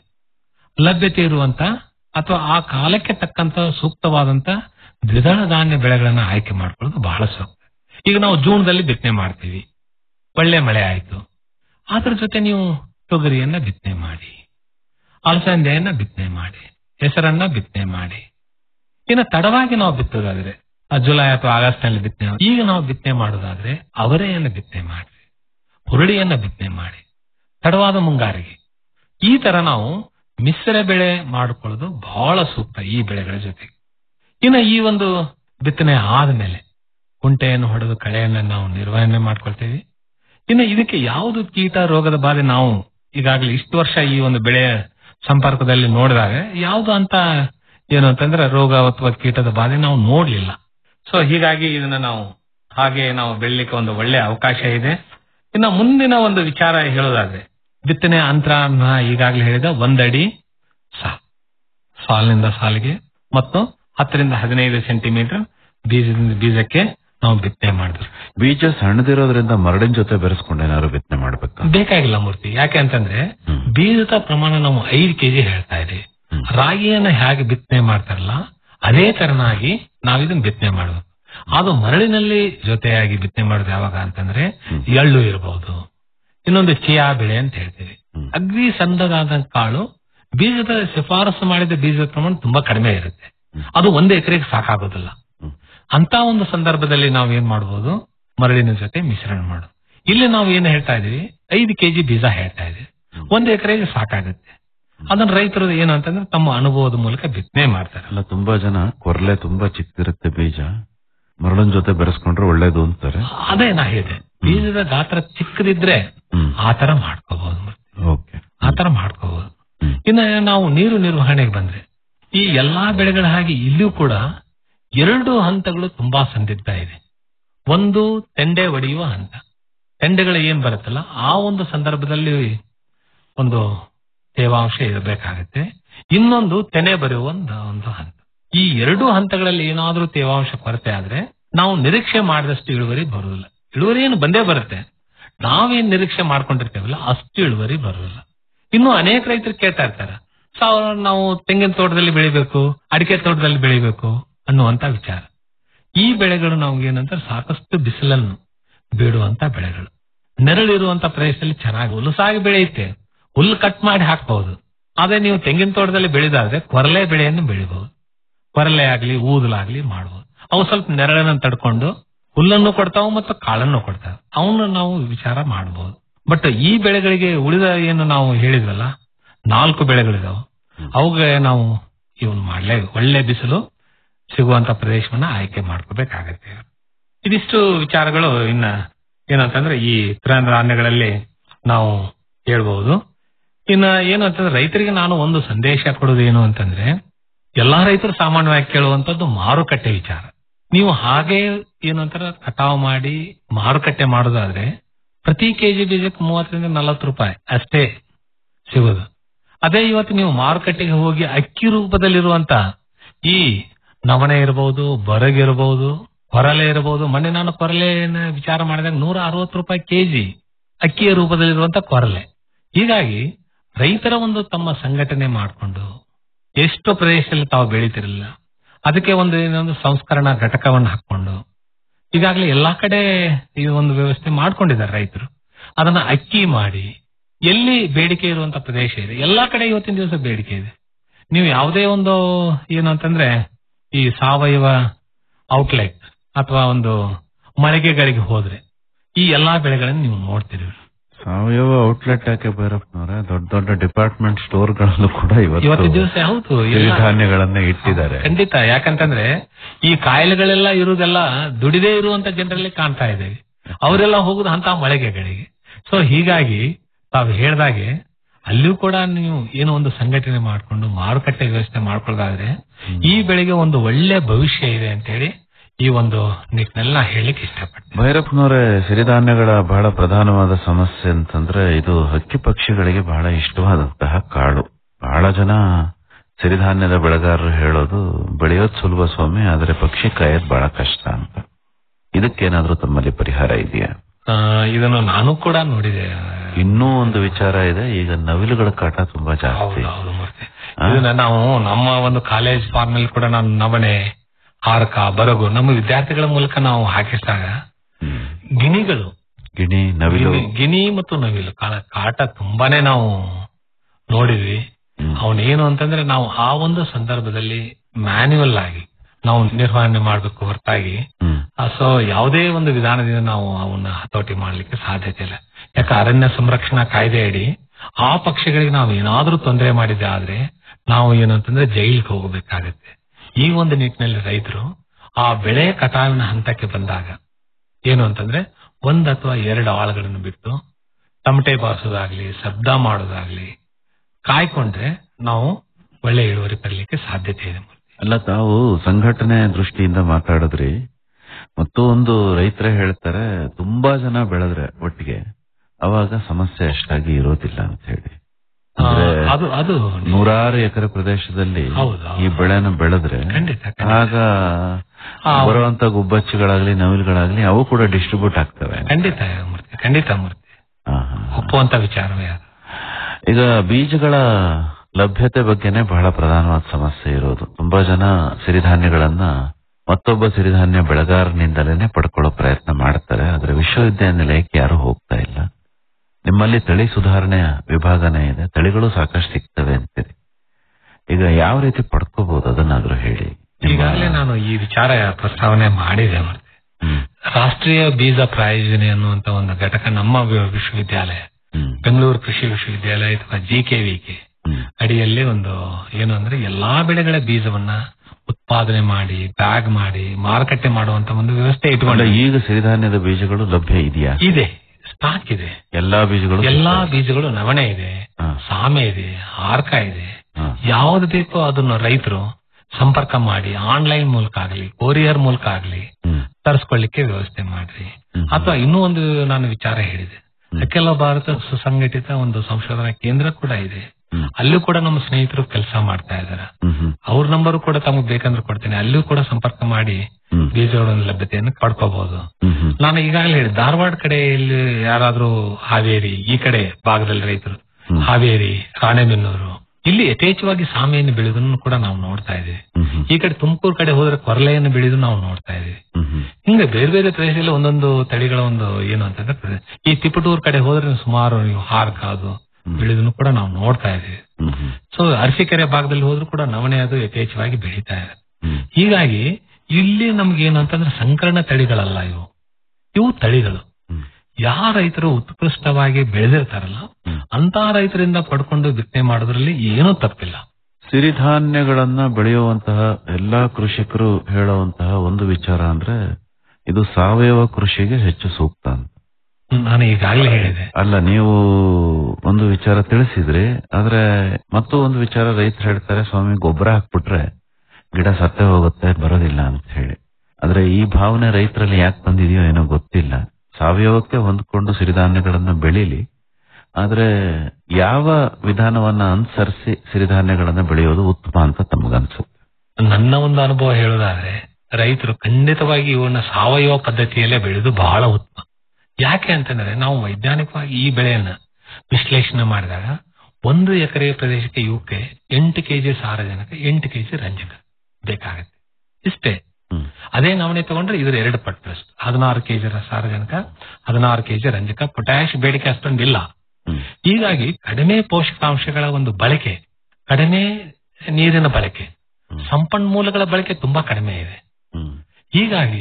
ಲಭ್ಯತೆ ಇರುವಂತ ಅಥವಾ ಆ ಕಾಲಕ್ಕೆ ತಕ್ಕಂತ ಸೂಕ್ತವಾದಂತ ದ್ವಿದಳ ಧಾನ್ಯ ಬೆಳೆಗಳನ್ನ ಆಯ್ಕೆ ಮಾಡ್ಕೊಳ್ಳೋದು ಬಹಳ ಸೂಕ್ತ ಈಗ ನಾವು ಜೂನ್ದಲ್ಲಿ ಬಿತ್ತನೆ ಮಾಡ್ತೀವಿ ಒಳ್ಳೆ ಮಳೆ ಆಯ್ತು ಅದ್ರ ಜೊತೆ ನೀವು ತೊಗರಿಯನ್ನ ಬಿತ್ತನೆ ಮಾಡಿ ಅಲಸಂದೆಯನ್ನ ಬಿತ್ತನೆ ಮಾಡಿ ಹೆಸರನ್ನ ಬಿತ್ತನೆ ಮಾಡಿ ಇನ್ನು ತಡವಾಗಿ ನಾವು ಬಿತ್ತೋದಾದ್ರೆ ಆ ಜುಲೈ ಅಥವಾ ಆಗಸ್ಟ್ ನಲ್ಲಿ ಬಿತ್ತನೆ ಈಗ ನಾವು ಬಿತ್ತನೆ ಮಾಡೋದಾದ್ರೆ ಅವರೆಯನ್ನ ಬಿತ್ತನೆ ಮಾಡಿ ಹುರುಳಿಯನ್ನ ಬಿತ್ತನೆ ಮಾಡಿ ತಡವಾದ ಮುಂಗಾರಿಗೆ ಈ ತರ ನಾವು ಮಿಶ್ರ ಬೆಳೆ ಮಾಡಿಕೊಳ್ಳೋದು ಬಹಳ ಸೂಕ್ತ ಈ ಬೆಳೆಗಳ ಜೊತೆಗೆ ಇನ್ನು ಈ ಒಂದು ಬಿತ್ತನೆ ಆದ್ಮೇಲೆ ಕುಂಟೆಯನ್ನು ಹೊಡೆದು ಕಳೆಯನ್ನ ನಾವು ನಿರ್ವಹಣೆ ಮಾಡ್ಕೊಳ್ತೇವೆ ಇನ್ನು ಇದಕ್ಕೆ ಯಾವುದು ಕೀಟ ರೋಗದ ಬಾಧೆ ನಾವು ಈಗಾಗಲೇ ಇಷ್ಟು ವರ್ಷ ಈ ಒಂದು ಬೆಳೆಯ ಸಂಪರ್ಕದಲ್ಲಿ ನೋಡಿದಾಗ ಯಾವುದು ಅಂತ ಏನು ಅಂತಂದ್ರೆ ರೋಗ ಅಥವಾ ಕೀಟದ ಬಾಧೆ ನಾವು ನೋಡ್ಲಿಲ್ಲ ಸೊ ಹೀಗಾಗಿ ಇದನ್ನ ನಾವು ಹಾಗೆ ನಾವು ಬೆಳಿಲಿಕ್ಕೆ ಒಂದು ಒಳ್ಳೆ ಅವಕಾಶ ಇದೆ ಇನ್ನು ಮುಂದಿನ ಒಂದು ವಿಚಾರ ಹೇಳೋದಾದ್ರೆ ಬಿತ್ತನೆ ಅಂತರ ನಾ ಈಗಾಗಲೇ ಹೇಳಿದ ಒಂದಡಿ ಸಾಲ್ ಸಾಲಿನಿಂದ ಸಾಲಿಗೆ ಮತ್ತು ಹತ್ತರಿಂದ ಹದಿನೈದು ಸೆಂಟಿಮೀಟರ್ ಬೀಜದಿಂದ ಬೀಜಕ್ಕೆ ನಾವು ಬಿತ್ತನೆ ಮಾಡಿದ್ವಿ ಬೀಜ ಸಣ್ಣದಿರೋದ್ರಿಂದ ಮರಳಿನ ಜೊತೆ ಬೆರೆಸ್ಕೊಂಡು ಏನಾದ್ರು ಬಿತ್ತನೆ ಮಾಡ್ಬೇಕಾ ಬೇಕಾಗಿಲ್ಲ ಮೂರ್ತಿ ಯಾಕೆ ಅಂತಂದ್ರೆ ಹ್ಮ್. ಬೀಜದ ಪ್ರಮಾಣ ನಾವು ಐದು ಕೆಜಿ ಹೇಳ್ತಾ ಇದ್ದೀವಿ ಹ್ಮ್. ರಾಗಿಯನ್ನ ಹೇಗೆ ಬಿತ್ತನೆ ಮಾಡ್ತಾರಲ್ಲ ಅದೇ ತರನಾಗಿ ನಾವಿದನ್ನ ಬಿತ್ತನೆ ಮಾಡಬೇಕು ಅದು ಮರಳಿನಲ್ಲಿ ಜೊತೆಯಾಗಿ ಬಿತ್ತನೆ ಮಾಡೋದು ಯಾವಾಗ ಅಂತಂದ್ರೆ ಹ್ಮ್. ಎಳ್ಳು ಇರಬಹುದು ಇನ್ನೊಂದು ಚಿಯಾ ಬೆಳೆ ಅಂತ ಹೇಳ್ತೀವಿ ಹ್ಮ್. ಅಗ್ರಿ ಸಣ್ಣದಾದ ಕಾಳು ಬೀಜದ ಶಿಫಾರಸು ಮಾಡಿದ ಬೀಜದ ಪ್ರಮಾಣ ತುಂಬಾ ಕಡಿಮೆ ಇರುತ್ತೆ ಹ್ಮ್. ಅದು ಒಂದು ಎಕರೆಗೆ ಸಾಕಾಗೋದಿಲ್ಲ ಹ್ಮ್. ಅಂತ ಒಂದು ಸಂದರ್ಭದಲ್ಲಿ ನಾವು ಏನ್ ಮಾಡಬಹುದು ಮರಳಿನ ಜೊತೆ ಮಿಶ್ರಣ ಮಾಡೋದು ಇಲ್ಲಿ ನಾವು ಏನ್ ಹೇಳ್ತಾ ಇದೀವಿ ಐದು ಕೆಜಿ ಬೀಜ ಹೇಳ್ತಾ ಇದೀವಿ ಹ್ಮ್. ಒಂದು ಎಕರೆಗೆ ಸಾಕಾಗುತ್ತೆ ಅದನ್ನ ರೈತರು ಏನು ಅಂತಂದ್ರೆ ತಮ್ಮ ಅನುಭವದ ಮೂಲಕ ಬಿತ್ತನೆ ಮಾಡ್ತಾರೆ ಅಲ್ಲ ತುಂಬಾ ಜನ ಕೊರಲೆ ತುಂಬಾ ಚಿಕ್ಕದಿರುತ್ತೆ ಬೀಜ ಮರಳಿನ ಜೊತೆ ಬೆರೆಸ್ಕೊಂಡ್ರೆ ಒಳ್ಳೇದು ಅಂತಾರೆ ಅದೇ ನಾ ಹೇಳಿದೆ ಬೀಜದ ಗಾತ್ರ ಚಿಕ್ಕದಿದ್ರೆ ಹ್ಮ್ ಆ ತರ ಮಾಡ್ಕೋಬಹುದು ಓಕೆ ಆ ತರ ಮಾಡ್ಕೋಬಹುದು ಹ್ಮ್. ಇನ್ನು ನಾವು ನೀರು ನಿರ್ವಹಣೆಗೆ ಬಂದ್ರೆ ಈ ಎಲ್ಲಾ ಬೆಳೆಗಳ ಹಾಗೆ ಇಲ್ಲಿಯೂ ಕೂಡ ಎರಡು ಹಂತಗಳು ತುಂಬಾ ಸಂದಿಗ್ಧ ಇದೆ ಒಂದು ತೆಂಡೆ ಒಡೆಯುವ ಹಂತ ತೆಂಡೆಗಳು ಏನ್ ಬರುತ್ತಲ್ಲ ಆ ಒಂದು ಸಂದರ್ಭದಲ್ಲಿ ಒಂದು ತೇವಾಂಶ ಇರಬೇಕಾಗತ್ತೆ ಇನ್ನೊಂದು ತೆನೆ ಬರೆಯುವ ಒಂದು ಒಂದು ಹಂತ ಈ ಎರಡು ಹಂತಗಳಲ್ಲಿ ಏನಾದ್ರೂ ತೇವಾಂಶ ಕೊರತೆ ಆದ್ರೆ ನಾವು ನಿರೀಕ್ಷೆ ಮಾಡಿದಷ್ಟು ಇಳುವರಿ ಬರುವುದಿಲ್ಲ ಇಳುವರಿ ಏನು ಬಂದೇ ಬರುತ್ತೆ ನಾವೇನ್ ನಿರೀಕ್ಷೆ ಮಾಡ್ಕೊಂಡಿರ್ತೇವಲ್ಲ ಅಷ್ಟು ಇಳುವರಿ ಬರುವುದಿಲ್ಲ ಇನ್ನು ಅನೇಕ ರೈತರು ಕೇಳ್ತಾ ಇರ್ತಾರೆ ಸಾವಿರ ನಾವು ತೆಂಗಿನ ತೋಟದಲ್ಲಿ ಬೆಳಿಬೇಕು ಅಡಿಕೆ ತೋಟದಲ್ಲಿ ಬೆಳಿಬೇಕು ಅನ್ನುವಂತ ವಿಚಾರ ಈ ಬೆಳೆಗಳು ನಾವು ಏನಂತಾರೆ ಸಾಕಷ್ಟು ಬಿಸಿಲನ್ನು ಬೀಡುವಂತ ಬೆಳೆಗಳು ನೆರಳಿರುವಂತ ಪ್ರದೇಶದಲ್ಲಿ ಚೆನ್ನಾಗಿ ಹುಲಸಾಗಿ ಬೆಳೆಯುತ್ತೆ ಹುಲ್ಲು ಕಟ್ ಮಾಡಿ ಹಾಕಬಹುದು ಆದ್ರೆ ನೀವು ತೆಂಗಿನ ತೋಟದಲ್ಲಿ ಬೆಳೆದಾದ್ರೆ ಕೊರಲೆ ಬೆಳೆಯನ್ನು ಬೆಳಿಬಹುದು ಕೊರಲೆ ಆಗ್ಲಿ ಊದಲಾಗ್ಲಿ ಮಾಡಬಹುದು ಅವು ಸ್ವಲ್ಪ ನೆರಳನ್ನು ತಡ್ಕೊಂಡು ಹುಲ್ಲನ್ನು ಕೊಡ್ತಾವು ಮತ್ತು ಕಾಳನ್ನು ಕೊಡ್ತಾವೆ ಅವನ್ನ ನಾವು ವಿಚಾರ ಮಾಡಬಹುದು ಬಟ್ ಈ ಬೆಳೆಗಳಿಗೆ ಉಳಿದ ಏನು ನಾವು ಹೇಳಿದ್ವಲ್ಲ ನಾಲ್ಕು ಬೆಳೆಗಳಿದಾವೆ ಅವುಗೆ ನಾವು ಇವನ್ ಮಾಡ್ಲೇ ಒಳ್ಳೆ ಬಿಸಿಲು ಸಿಗುವಂತ ಪ್ರದೇಶವನ್ನ ಆಯ್ಕೆ ಮಾಡ್ಕೋಬೇಕಾಗತ್ತೆ ಇದಿಷ್ಟು ವಿಚಾರಗಳು ಇನ್ನ ಏನಂತಂದ್ರೆ ಈ ಧಾನ್ಯಗಳಲ್ಲಿ ನಾವು ಹೇಳ್ಬಹುದು ಇನ್ನ ಏನು ಅಂತಂದ್ರೆ ರೈತರಿಗೆ ನಾನು ಒಂದು ಸಂದೇಶ ಕೊಡೋದು ಏನು ಅಂತಂದ್ರೆ ಎಲ್ಲಾ ರೈತರು ಸಾಮಾನ್ಯವಾಗಿ ಕೇಳುವಂತದ್ದು ಮಾರುಕಟ್ಟೆ ವಿಚಾರ ನೀವು ಹಾಗೆ ಏನು ಅಂತಾರ ಕಟಾವು ಮಾಡಿ ಮಾರುಕಟ್ಟೆ ಮಾಡೋದಾದ್ರೆ ಪ್ರತಿ ಕೆಜಿ ಬೀಜಕ್ಕೆ ಮೂವತ್ತರಿಂದ ನಲವತ್ತು ರೂಪಾಯಿ ಅಷ್ಟೇ ಸಿಗೋದು ಅದೇ ಇವತ್ತು ನೀವು ಮಾರುಕಟ್ಟೆಗೆ ಹೋಗಿ ಅಕ್ಕಿ ರೂಪದಲ್ಲಿರುವಂತ ಈ ನವಣೆ ಇರಬಹುದು ಬರಗಿರಬಹುದು ಕೊರಲೆ ಇರಬಹುದು ಮೊನ್ನೆ ನಾನು ಕೊರಲೆನ ವಿಚಾರ ಮಾಡಿದಾಗ ನೂರ ಅರವತ್ತು ರೂಪಾಯಿ ಕೆಜಿ ಅಕ್ಕಿಯ ರೂಪದಲ್ಲಿರುವಂತ ಕೊರಲೆ ಹೀಗಾಗಿ ರೈತರ ಒಂದು ತಮ್ಮ ಸಂಘಟನೆ ಮಾಡಿಕೊಂಡು ಎಷ್ಟು ಪ್ರದೇಶದಲ್ಲಿ ತಾವು ಬೆಳೀತಿರಲಿಲ್ಲ ಅದಕ್ಕೆ ಒಂದು ಏನೊಂದು ಸಂಸ್ಕರಣಾ ಘಟಕವನ್ನು ಹಾಕೊಂಡು ಈಗಾಗಲೇ ಎಲ್ಲಾ ಕಡೆ ಈ ಒಂದು ವ್ಯವಸ್ಥೆ ಮಾಡ್ಕೊಂಡಿದ್ದಾರೆ ರೈತರು ಅದನ್ನ ಅಕ್ಕಿ ಮಾಡಿ ಎಲ್ಲಿ ಬೇಡಿಕೆ ಇರುವಂತ ಪ್ರದೇಶ ಇದೆ ಎಲ್ಲಾ ಕಡೆ ಇವತ್ತಿನ ದಿವಸ ಬೇಡಿಕೆ ಇದೆ ನೀವು ಯಾವುದೇ ಒಂದು ಏನು ಅಂತಂದ್ರೆ ಈ ಸಾವಯವ ಔಟ್ಲೆಟ್ ಅಥವಾ ಒಂದು ಮಳಿಗೆಗಳಿಗೆ ಹೋದ್ರೆ ಈ ಎಲ್ಲಾ ಬೆಳೆಗಳನ್ನು ನೀವು ನೋಡ್ತೀರಿ ಸಾವಯವ ಔಟ್ಲೆಟ್ ಯಾಕೆ ಭೈರಪ್ಪನವ್ರೆ ದೊಡ್ಡ ದೊಡ್ಡ ಡಿಪಾರ್ಟ್ಮೆಂಟ್ ಸ್ಟೋರ್ ಗಳಲ್ಲೂ ಕೂಡ ಇವತ್ತು ಇವತ್ತು ದಿವಸ ಹೌದು ಎಲ್ಲ- ಸಿರಿಧಾನ್ಯಗಳನ್ನ ಇಟ್ಟಿದ್ದಾರೆ ಖಂಡಿತ ಯಾಕಂತಂದ್ರೆ ಈ ಕಾಯಿಲೆಗಳೆಲ್ಲ ಇರುವುದೆಲ್ಲ ದುಡಿದೇ ಇರುವಂತ ಜನರಲ್ಲಿ ಕಾಣ್ತಾ ಇದ್ದೇವೆ ಅವರೆಲ್ಲ ಹೋಗುದು ಅಂತ ಮಳಿಗೆಗಳಿಗೆ ಸೊ ಹೀಗಾಗಿ ತಾವು ಹೇಳ್ದಾಗೆ ಅಲ್ಲಿಯೂ ಕೂಡ ನೀವು ಏನೋ ಒಂದು ಸಂಘಟನೆ ಮಾಡಿಕೊಂಡು ಮಾರುಕಟ್ಟೆ ವ್ಯವಸ್ಥೆ ಮಾಡ್ಕೊಳ್ಳೋದಾದ್ರೆ ಈ ಬೆಳೆಗೆ ಒಂದು ಒಳ್ಳೆ ಭವಿಷ್ಯ ಇದೆ ಅಂತ ಹೇಳಿ ಈ ಒಂದು ನಿಟ್ಟಿನಲ್ಲಿ ನಾ ಹೇಳಲಿಕ್ಕೆ ಇಷ್ಟಪಡ್ತೀನಿ ಭೈರಪ್ಪನವರೇ ಸಿರಿಧಾನ್ಯಗಳ ಬಹಳ ಪ್ರಧಾನವಾದ ಸಮಸ್ಯೆ ಅಂತಂದ್ರೆ ಇದು ಹಕ್ಕಿ ಪಕ್ಷಿಗಳಿಗೆ ಬಹಳ ಇಷ್ಟವಾದಂತಹ ಕಾಳು ಬಹಳ ಜನ ಸಿರಿಧಾನ್ಯದ ಬೆಳೆಗಾರರು ಹೇಳೋದು ಬೆಳೆಯೋದ್ ಸುಲಭ ಸ್ವಾಮಿ ಆದ್ರೆ ಪಕ್ಷಿ ಕಾಯೋದ್ ಬಹಳ ಕಷ್ಟ ಅಂತ ಇದಕ್ಕೇನಾದ್ರೂ ತಮ್ಮಲ್ಲಿ ಪರಿಹಾರ ಇದೆಯಾ ಆ, ಇದನ್ನು ನಾನು ಕೂಡ ನೋಡಿದೆ ಇನ್ನೂ ಒಂದು ವಿಚಾರ ಇದೆ ಈಗ ನವಿಲುಗಳ ಕಾಟ ತುಂಬಾ ಜಾಸ್ತಿ ಹೌದು ಹೌದು ಮೂರ್ತಿ ಇದನ್ನ ನಾವು ನಮ್ಮ ಒಂದು ಕಾಲೇಜ್ ಫಾರ್ಮ್ ಅಲ್ಲಿ ಕೂಡ ನಾನು ನವಣೆ ಹಾರಕ ಬರಗು ನಮ್ಮ ವಿದ್ಯಾರ್ಥಿಗಳ ಮೂಲಕ ನಾವು ಹಾಕಿಸಿದಾಗ ಹ್ಮ್. ಗಿಣಿಗಳು ಗಿಣಿ ನವಿಲು ಗಿಣಿ- ಗಿಣಿ ಮತ್ತು ನವಿಲು ಕಾ- ಕಾಟ ತುಂಬಾನೇ ನಾವು ನೋಡಿದ್ವಿ ಹ್ಮ್. ಅವನೇನು ಅಂತಂದ್ರೆ ನಾವು ಆ ಒಂದು ಸಂದರ್ಭದಲ್ಲಿ ಮ್ಯಾನ್ಯುವಲ್ ಆಗಿ ನಾವು ನಿರ್ವಹಣೆ ಮಾಡಬೇಕು ಹೊರತಾಗಿ ಹ್ಮ್. ಸೊ ಯಾವುದೇ ಒಂದು ವಿಧಾನದಿಂದ ನಾವು ಅವನ್ನ ಹತೋಟಿ ಮಾಡ್ಲಿಕ್ಕೆ ಸಾಧ್ಯತೆ ಇಲ್ಲ ಯಾಕೆ ಅರಣ್ಯ ಸಂರಕ್ಷಣಾ ಕಾಯ್ದೆ ಅಡಿ ಆ ಪಕ್ಷಿಗಳಿಗೆ ನಾವು ಏನಾದ್ರೂ ತೊಂದರೆ ಮಾಡಿದ್ದೆ ಆದ್ರೆ ನಾವು ಏನಂತಂದ್ರೆ ಜೈಲಿಗೆ ಹೋಗಬೇಕಾಗತ್ತೆ ಈ ಒಂದು ನಿಟ್ಟಿನಲ್ಲಿ ರೈತರು ಆ ಬೆಳೆ ಕಟಾವಿನ ಹಂತಕ್ಕೆ ಬಂದಾಗ ಏನು ಅಂತಂದ್ರೆ ಒಂದ್ ಅಥವಾ ಎರಡು ಆಳುಗಳನ್ನು ಬಿಟ್ಟು ತಮಟೆ ಬಾರಿಸೋದಾಗ್ಲಿ ಶಬ್ದ ಮಾಡೋದಾಗ್ಲಿ ಕಾಯ್ಕೊಂಡ್ರೆ ನಾವು ಒಳ್ಳೆ ಇಳುವರಿ ಪಡಲಿಕ್ಕೆ ಸಾಧ್ಯತೆ ಇದೆ ಅಲ್ಲ ತಾವು ಸಂಘಟನೆ ದೃಷ್ಟಿಯಿಂದ ಮಾತಾಡಿದ್ರಿ ಮತ್ತು ಒಂದು ರೈತರೇ ಹೇಳ್ತಾರೆ ತುಂಬಾ ಜನ ಬೆಳೆದ್ರೆ ಒಟ್ಟಿಗೆ ಅವಾಗ ಸಮಸ್ಯೆ ಅಷ್ಟಾಗಿ ಇರೋದಿಲ್ಲ ಅಂತ ಹೇಳಿ ಆ, ಅಂದ್ರೆ ಅದು ಅದು ನೂರಾರು ಎಕರೆ ಪ್ರದೇಶದಲ್ಲಿ ಹೌದು, ಹೌದು. ಈ ಬೆಳೆನ ಬೆಳೆದ್ರೆ ಖಂಡಿತ ಖಂಡಿತ. ಆಗ ಆ, ಬರುವಂತ ಗುಬ್ಬಚ್ಚಿಗಳಾಗ್ಲಿ ನವಿಲುಗಳಾಗ್ಲಿ ಅವು ಕೂಡ ಡಿಸ್ಟ್ರಿಬ್ಯೂಟ್ ಆಗ್ತವೆ ಖಂಡಿತ ಮೂರ್ತಿ ಖಂಡಿತ ಮೂರ್ತಿ ಹಾ, ಹಾ. ಒಪ್ಪುವಂತ ವಿಚಾರವೇ ಅದು ಈಗ ಬೀಜಗಳ ಲಭ್ಯತೆ ಬಗ್ಗೆನೇ ಬಹಳ ಪ್ರಧಾನವಾದ ಸಮಸ್ಯೆ ಇರೋದು ತುಂಬಾ ಜನ ಸಿರಿಧಾನ್ಯಗಳನ್ನ ಮತ್ತೊಬ್ಬ ಸಿರಿಧಾನ್ಯ ಬೆಳೆಗಾರನಿಂದಲೇ ಪಡ್ಕೊಳ್ಳೋ ಪ್ರಯತ್ನ ಮಾಡ್ತಾರೆ ಆದ್ರೆ ವಿಶ್ವವಿದ್ಯಾನಿಲಯಕ್ಕೆ ಯಾರು ಹೋಗ್ತಾ ಇಲ್ಲ ನಿಮ್ಮಲ್ಲಿ ತಳಿ ಸುಧಾರಣೆಯ ವಿಭಾಗನೇ ಇದೆ ತಳಿಗಳು ಸಾಕಷ್ಟು ಸಿಗ್ತವೆ ಅಂತೀರಿ ಈಗ ಯಾವ ರೀತಿ ಪಡ್ಕೋಬಹುದು ಅದನ್ನಾದ್ರೂ ಹೇಳಿ ನಿಮ್ಮ- ಈಗಾಗಲೇ ನಾನು ಈ ವಿಚಾರ ಪ್ರಸ್ತಾವನೆ ಮಾಡಿದೆ ಮೂರ್ತಿ ಹ್ಮ್, ರಾಷ್ಟ್ರೀಯ ಬೀಜ ಪ್ರಾಯೋಜನೆ ಅನ್ನುವಂತ ಒಂದು ಘಟಕ ನಮ್ಮ ವಿ- ವಿಶ್ವವಿದ್ಯಾಲಯ ಹ್ಮ್, ಬೆಂಗಳೂರು ಕೃಷಿ ವಿಶ್ವವಿದ್ಯಾಲಯ ಅಥವಾ ಜಿ ಕೆ ವಿ ಕೆ ಹ್ಮ್, ಅಡಿಯಲ್ಲಿ ಒಂದು ಏನು ಅಂದ್ರೆ ಎಲ್ಲಾ ಬೆಳೆಗಳ ಬೀಜವನ್ನ ಉತ್ಪಾದನೆ ಮಾಡಿ ಬ್ಯಾಗ್ ಮಾಡಿ ಮಾರುಕಟ್ಟೆ ಮಾಡುವಂತ ಒಂದು ವ್ಯವಸ್ಥೆ ಅಲ್ಲ, ಇಟ್ಕೊಂಡು ಈಗ ಸಿರಿಧಾನ್ಯದ ಬೀಜಗಳು ಲಭ್ಯ ಇದೆಯಾ ಇದೆ ಸ್ಟಾಕ್ ಇದೆ ಎಲ್ಲಾ ಬೀಜಗಳು ಎಲ್ಲಾ ಬೀಜಗಳು ನವಣೆ ಇದೆ ಹಾ, ಸಾಮೆ ಇದೆ ಹಾರ್ಕ ಇದೆ ಹಾ. ಯಾವ್ದು ಬೇಕೋ ಅದನ್ನು ರೈತರು ಸಂಪರ್ಕ ಮಾಡಿ ಆನ್ಲೈನ್ ಮೂಲಕ ಆಗ್ಲಿ ಕೊರಿಯರ್ ಮೂಲಕ ಆಗ್ಲಿ ಹ್ಮ್, ತರಿಸ್ಕೊಳ್ಳಿಕ್ಕೆ ವ್ಯವಸ್ಥೆ ಮಾಡ್ರಿ ಹ್ಮ್. ಅಥವಾ ಇನ್ನೂ ಒಂದು ನಾನು ವಿಚಾರ ಹೇಳಿದೆ ಅಖಿಲ ಭಾರತ ಸುಸಂಘಟಿತ ಒಂದು ಸಂಶೋಧನಾ ಕೇಂದ್ರ ಕೂಡ ಇದೆ ಹ್ಮ್. ಅಲ್ಲೂ ಕೂಡ ನಮ್ಮ ಸ್ನೇಹಿತರು ಕೆಲಸ ಮಾಡ್ತಾ ಇದ್ದಾರೆ ಹ್ಮ್, ಹ್ಮ್, ಅವ್ರ ನಂಬರ್ ಕೂಡ ತಮಗೆ ಬೇಕಂದ್ರೆ ಕೊಡ್ತೇನೆ ಅಲ್ಲೂ ಕೂಡ ಸಂಪರ್ಕ ಮಾಡಿ ಹ್ಮ್, ಬೀಜಗಳ ಲಭ್ಯತೆಯನ್ನು ಪಡ್ಕೋಬಹುದು ಹ್ಮ್, ಹ್ಮ್. ನಾನು ಈಗಾಗಲೇ ಹೇಳಿ ಧಾರವಾಡ ಕಡೆಯಲ್ಲಿ ಯಾರಾದ್ರೂ ಹಾವೇರಿ ಈ ಕಡೆ ಭಾಗದಲ್ಲಿ ರೈತರು ಹ್ಮ್. ಹಾವೇರಿ ರಾಣೆಬೆನ್ನೂರು ಇಲ್ಲಿ ಯಥೇಚ್ಛವಾಗಿ ಸಾಮೆಯನ್ನು ಬೆಳೆದನ್ನು ಕೂಡ ನಾವು ನೋಡ್ತಾ ಇದ್ದೀವಿ ಹ್ಮ್, ಹ್ಮ್, ಈ ಕಡೆ ತುಮಕೂರು ಕಡೆ ಹೋದ್ರೆ ಕೊರಲೆಯನ್ನು ಬೆಳೆದು ನಾವು ನೋಡ್ತಾ ಇದ್ದೀವಿ ಹ್ಮ್, ಹ್ಮ್. ಹಿಂಗೆ ಬೇರೆ ಬೇರೆ ಪ್ರದೇಶದಲ್ಲಿ ಒಂದೊಂದು ತಳಿಗಳ ಒಂದು ಏನು ಅಂತಂದ್ರೆ ಪ್ರದೇಶ. ಈ ತಿಪಟೂರ್ ಕಡೆ ಹೋದ್ರೆ ಸುಮಾರು ನೀವು ಹಾರ್ಕ ಅದು ಬೆಳೆದನ್ನು ಕೂಡ ನಾವು ನೋಡ್ತಾ ಇದ್ದೀವಿ ಹ್ಮ್, ಹ್ಮ್, ಸೊ ಅರಸೀಕೆರೆ ಭಾಗದಲ್ಲಿ ಹೋದ್ರೂ ಕೂಡ ನವಣೆ ಅದು ಯಥೇಚ್ಛವಾಗಿ ಬೆಳೀತಾ ಇದೆ ಹ್ಮ್. ಹೀಗಾಗಿ ಇಲ್ಲಿ ನಮ್ಗೆ ಏನು ಅಂತಂದ್ರೆ ಸಂಕರಣ ತಳಿಗಳಲ್ಲ ಇವು ಇವು ತಳಿಗಳು ಹ್ಮ್. ಯಾವ ರೈತರು ಉತ್ಕೃಷ್ಟವಾಗಿ ಬೆಳೆದಿರ್ತಾರಲ್ಲ ಹ್ಮ್. ಅಂತ ರೈತರಿಂದ ಪಡ್ಕೊಂಡು ಬಿತ್ತನೆ ಮಾಡೋದ್ರಲ್ಲಿ ಏನೂ ತಪ್ಪಿಲ್ಲ ಸಿರಿಧಾನ್ಯಗಳನ್ನ ಬೆಳೆಯುವಂತಹ ಎಲ್ಲಾ ಕೃಷಿಕರು ಹೇಳುವಂತಹ ಒಂದು ವಿಚಾರ ಅಂದ್ರೆ ಇದು ಸಾವಯವ ಕೃಷಿಗೆ ಹೆಚ್ಚು ಸೂಕ್ತ ಅಂತ ನಾನು ಈಗಾಗಲೇ ಹೇಳಿದೆ ಅಲ್ಲ ನೀವು ಒಂದು ವಿಚಾರ ತಿಳಿಸಿದ್ರಿ ಆದ್ರೆ ಮತ್ತೂ ಒಂದು ವಿಚಾರ ರೈತರು ಹೇಳ್ತಾರೆ ಸ್ವಾಮಿ ಗೊಬ್ಬರ ಹಾಕ್ಬಿಟ್ರೆ ಗಿಡ ಸತ್ತೇ ಹೋಗುತ್ತೆ ಬರೋದಿಲ್ಲ ಅಂತ ಹೇಳಿ ಆದ್ರೆ ಈ ಭಾವನೆ ರೈತರಲ್ಲಿ ಯಾಕೆ ಬಂದಿದೆಯೋ ಏನೋ ಗೊತ್ತಿಲ್ಲ ಸಾವಯವಕ್ಕೆ ಹೊಂದ್ಕೊಂಡು ಸಿರಿಧಾನ್ಯಗಳನ್ನ ಬೆಳೀಲಿ ಆದ್ರೆ ಯಾವ ವಿಧಾನವನ್ನ ಅನುಸರಿಸಿ ಸಿರಿಧಾನ್ಯಗಳನ್ನ ಬೆಳೆಯೋದು ಉತ್ತಮ ಅಂತ ತಮಗನ್ಸುತ್ತೆ ನನ್ನ ಒಂದು ಅನುಭವ ಹೇಳೋದಾದ್ರೆ ರೈತರು ಖಂಡಿತವಾಗಿ ಇವನ್ನ ಸಾವಯವ ಪದ್ಧತಿಯಲ್ಲೇ ಬೆಳೆದು ಬಹಳ ಉತ್ತಮ ಯಾಕೆ ಅಂತಂದ್ರೆ ನಾವು ವೈಜ್ಞಾನಿಕವಾಗಿ ಈ ಬೆಳೆಯನ್ನ ವಿಶ್ಲೇಷಣೆ ಮಾಡಿದಾಗ ಒಂದು ಎಕರೆ ಪ್ರದೇಶಕ್ಕೆ ಇವಕ್ಕೆ ಎಂಟು ಕೆಜಿ ಸಾರಜನಕ ಎಂಟು ಕೆಜಿ ರಂಜಕ ಬೇಕಾಗತ್ತೆ ಇಷ್ಟೇ ಹ್ಮ್. ಅದೇ ನವಣೆ ತಗೊಂಡ್ರೆ ಇದ್ರ ಎರಡು ಪಟ್ಟರಷ್ಟು ಹದಿನಾರು ಕೆಜಿ ಸಾರಜನಕ ಹದಿನಾರು ಕೆಜಿ ರಂಜಕ ಪೊಟ್ಯಾಶ್ ಬೇಡಿಕೆ ಅಷ್ಟೊಂದಿಲ್ಲ ಹ್ಮ್. ಹೀಗಾಗಿ ಕಡಿಮೆ ಪೋಷಕಾಂಶಗಳ ಒಂದು ಬಳಕೆ ಕಡಿಮೆ ನೀರಿನ ಬಳಕೆ ಹ್ಮ್. ಸಂಪನ್ಮೂಲಗಳ ಬಳಕೆ ತುಂಬಾ ಕಡಿಮೆ ಇದೆ ಹ್ಮ್. ಹೀಗಾಗಿ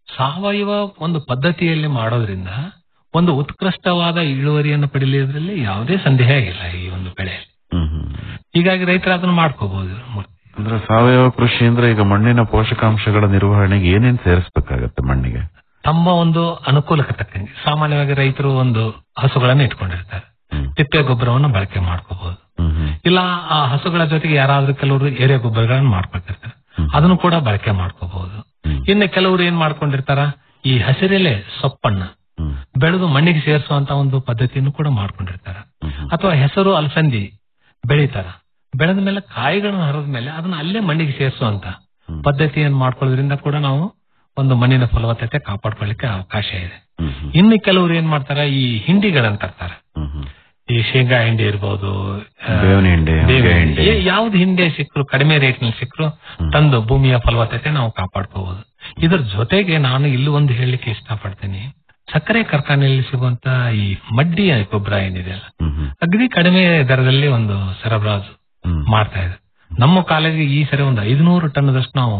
ಸಾವಯವ ಒಂದು ಪದ್ಧತಿಯಲ್ಲಿ ಮಾಡೋದ್ರಿಂದ ಒಂದು ಉತ್ಕೃಷ್ಟವಾದ ಇಳುವರಿಯನ್ನು ಪಡೆಯುವುದರಲ್ಲಿ ಯಾವುದೇ ಸಂದೇಹ ಇಲ್ಲ ಈ ಒಂದು ಬೆಳೆಯಲ್ಲಿ ಹ್ಮ್ ಹ್ಮ್ ಹೀಗಾಗಿ ರೈತರು ಅದನ್ನು ಮಾಡ್ಕೋಬಹುದು ಅಂದ್ರೆ ಸಾವಯವ ಕೃಷಿ ಅಂದ್ರೆ ಈಗ ಮಣ್ಣಿನ ಪೋಷಕಾಂಶಗಳ ನಿರ್ವಹಣೆಗೆ ಏನೇನ್ ಸೇರಿಸಬೇಕಾಗತ್ತೆ ಮಣ್ಣಿಗೆ ತಮ್ಮ ಒಂದು ಅನುಕೂಲಕ್ಕೆ ತಕ್ಕಂಗೆ ಸಾಮಾನ್ಯವಾಗಿ ರೈತರು ಒಂದು ಹಸುಗಳನ್ನ ಇಟ್ಕೊಂಡಿರ್ತಾರೆ ಹ್ಮ್ ತಿಪ್ಪೆ ಗೊಬ್ಬರವನ್ನು ಬಳಕೆ ಮಾಡ್ಕೋಬಹುದು ಹ್ಮ್ ಹ್ಮ್ ಇಲ್ಲ ಆ ಹಸುಗಳ ಜೊತೆಗೆ ಯಾರಾದ್ರೂ ಕೆಲವರು ಎರೆ ಗೊಬ್ಬರಗಳನ್ನು ಮಾಡ್ಕೊಳ್ತಿರ್ತಾರೆ ಹ್ಮ್. ಅದನ್ನು ಕೂಡ ಬಳಕೆ ಮಾಡ್ಕೋಬಹುದು ಹ್ಮ್. ಇನ್ನು ಕೆಲವರು ಏನ್ ಮಾಡ್ಕೊಂಡಿರ್ತಾರ ಈ ಹಸಿರೆಲೆ ಸೊಪ್ಪನ್ನ ಹ್ಮ್ ಬೆಳೆದು ಮಣ್ಣಿಗೆ ಸೇರಿಸುವಂತ ಒಂದು ಪದ್ಧತಿಯನ್ನು ಕೂಡ ಮಾಡ್ಕೊಂಡಿರ್ತಾರ ಹ್ಮ್ ಹ್ಮ್ ಅಥವಾ ಹೆಸರು ಅಲಸಂದಿ ಬೆಳಿತಾರ ಬೆಳೆದ ಮೇಲೆ ಕಾಯಿಗಳನ್ನು ಹರಿದ ಮೇಲೆ ಅದನ್ನ ಅಲ್ಲೇ ಮಣ್ಣಿಗೆ ಸೇರಿಸುವಂತ ಹ್ಮ್. ಪದ್ಧತಿಯನ್ನು ಮಾಡ್ಕೊಳ್ಳೋದ್ರಿಂದ ಕೂಡ ನಾವು ಒಂದು ಮಣ್ಣಿನ ಫಲವತ್ತತೆ ಕಾಪಾಡ್ಕೊಳ್ಳಿಕ್ಕೆ ಅವಕಾಶ ಇದೆ ಹ್ಮ್ ಹ್ಮ್ ಇನ್ನು ಕೆಲವರು ಏನ್ ಮಾಡ್ತಾರ ಈ ಹಿಂಡಿಗಳಂತ ತರ್ತಾರ ಹ್ಮ್ ಹ್ಮ್ ಈ ಶೇಂಗಾ ಹಿಂಡಿ ಇರ್ಬೋದು ಆ, ಬೇವಿನ ಹಿಂಡಿ, ಬೇವಿನ ಹೊಗೆ ಹಿಂಡಿ. ಹಿಂಡಿ. ಯಾವ್ದು ಹಿಂಡೆ ಸಿಕ್ಕರು ಕಡಿಮೆ ರೇಟ್ ನಲ್ಲಿ ಸಿಕ್ಕರು ಹ್ಮ್. ತಂದು ಭೂಮಿಯ ಫಲವತ್ತತೆ ನಾವು ಕಾಪಾಡ್ಕೋಬಹುದು ಇದ್ರ ಜೊತೆಗೆ ನಾನು ಇಲ್ಲಿ ಒಂದು ಹೇಳಲಿಕ್ಕೆ ಇಷ್ಟಪಡ್ತೀನಿ ಸಕ್ಕರೆ ಕಾರ್ಖಾನೆಯಲ್ಲಿ ಸಿಗುವಂತ ಈ ಮಡ್ಡಿಯ ಗೊಬ್ಬರ ಏನಿದೆ ಅಲ್ಲ ಹ್ಮ್ ಹ್ಮ್ ಅಗದಿ ಕಡಿಮೆ ದರದಲ್ಲಿ ಒಂದು ಸರಬರಾಜು ಹ್ಮ್ ಮಾಡ್ತಾ ಇದೆ ನಮ್ಮ ಕಾಲೇಜಿಗೆ ಈ ಸರಿ ಒಂದು ಐದುನೂರು ಟನ್ನದಷ್ಟು ನಾವು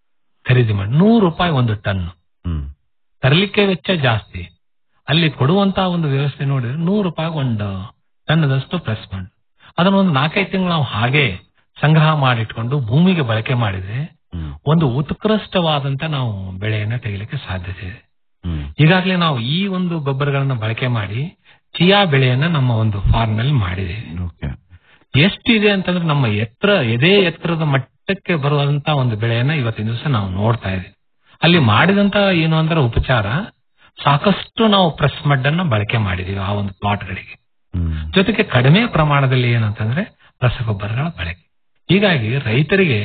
ಖರೀದಿ ಮಾಡಿ ನೂರು ರೂಪಾಯಿ ಒಂದು ಟನ್ ಹ್ಮ್ ತರಲಿಕ್ಕೆ ವೆಚ್ಚ ಜಾಸ್ತಿ ಅಲ್ಲಿ ಕೊಡುವಂತ ಒಂದು ವ್ಯವಸ್ಥೆ ನೋಡಿದ್ರೆ ನೂರು ರೂಪಾಯಿ ಒಂದು ಟನ್ನದಷ್ಟು ಪ್ರೆಸ್ ಮಾಡಿ ಅದನ್ನ ಒಂದು ನಾಲ್ಕೈದು ತಿಂಗಳು ನಾವು ಹಾಗೆ ಸಂಗ್ರಹ ಮಾಡಿಟ್ಕೊಂಡು ಭೂಮಿಗೆ ಬಳಕೆ ಮಾಡಿದ್ರೆ ಹ್ಮ್ ಒಂದು ಉತ್ಕೃಷ್ಟವಾದಂತ ನಾವು ಬೆಳೆಯನ್ನ ತೆಗಿಲಿಕ್ಕೆ ಸಾಧ್ಯತೆ ಇದೆ ಹ್ಮ್ ಈಗಾಗಲೇ ನಾವು ಈ ಒಂದು ಗೊಬ್ಬರಗಳನ್ನ ಬಳಕೆ ಮಾಡಿ ಚಿಯಾ ಬೆಳೆಯನ್ನ ನಮ್ಮ ಒಂದು ಫಾರ್ಮ್ ನಲ್ಲಿ ಮಾಡಿದ್ದೇವೆ ಓಕೆ ಎಷ್ಟಿದೆ ಅಂತಂದ್ರೆ ನಮ್ಮ ಎತ್ತರ ಎದೆ ಎತ್ತರದ ಮಟ್ಟಕ್ಕೆ ಬರುವಂತ ಒಂದು ಬೆಳೆಯನ್ನ ಇವತ್ತಿನ ದಿವಸ ನಾವು ನೋಡ್ತಾ ಇದ್ದೀವಿ ಅಲ್ಲಿ ಮಾಡಿದಂತ ಏನು ಅಂದ್ರೆ ಉಪಚಾರ ಸಾಕಷ್ಟು ನಾವು ಪ್ರೆಸ್ ಮಡ್ಡನ್ನ ಬಳಕೆ ಮಾಡಿದೀವಿ ಆ ಒಂದು ಪ್ಲಾಟ್ಗಳಿಗೆ ಹ್ಮ್ ಜೊತೆಗೆ ಕಡಿಮೆ ಪ್ರಮಾಣದಲ್ಲಿ ಏನಂತಂದ್ರೆ ರಸಗೊಬ್ಬರಗಳ ಬಳಕೆ ಹೀಗಾಗಿ ರೈತರಿಗೆ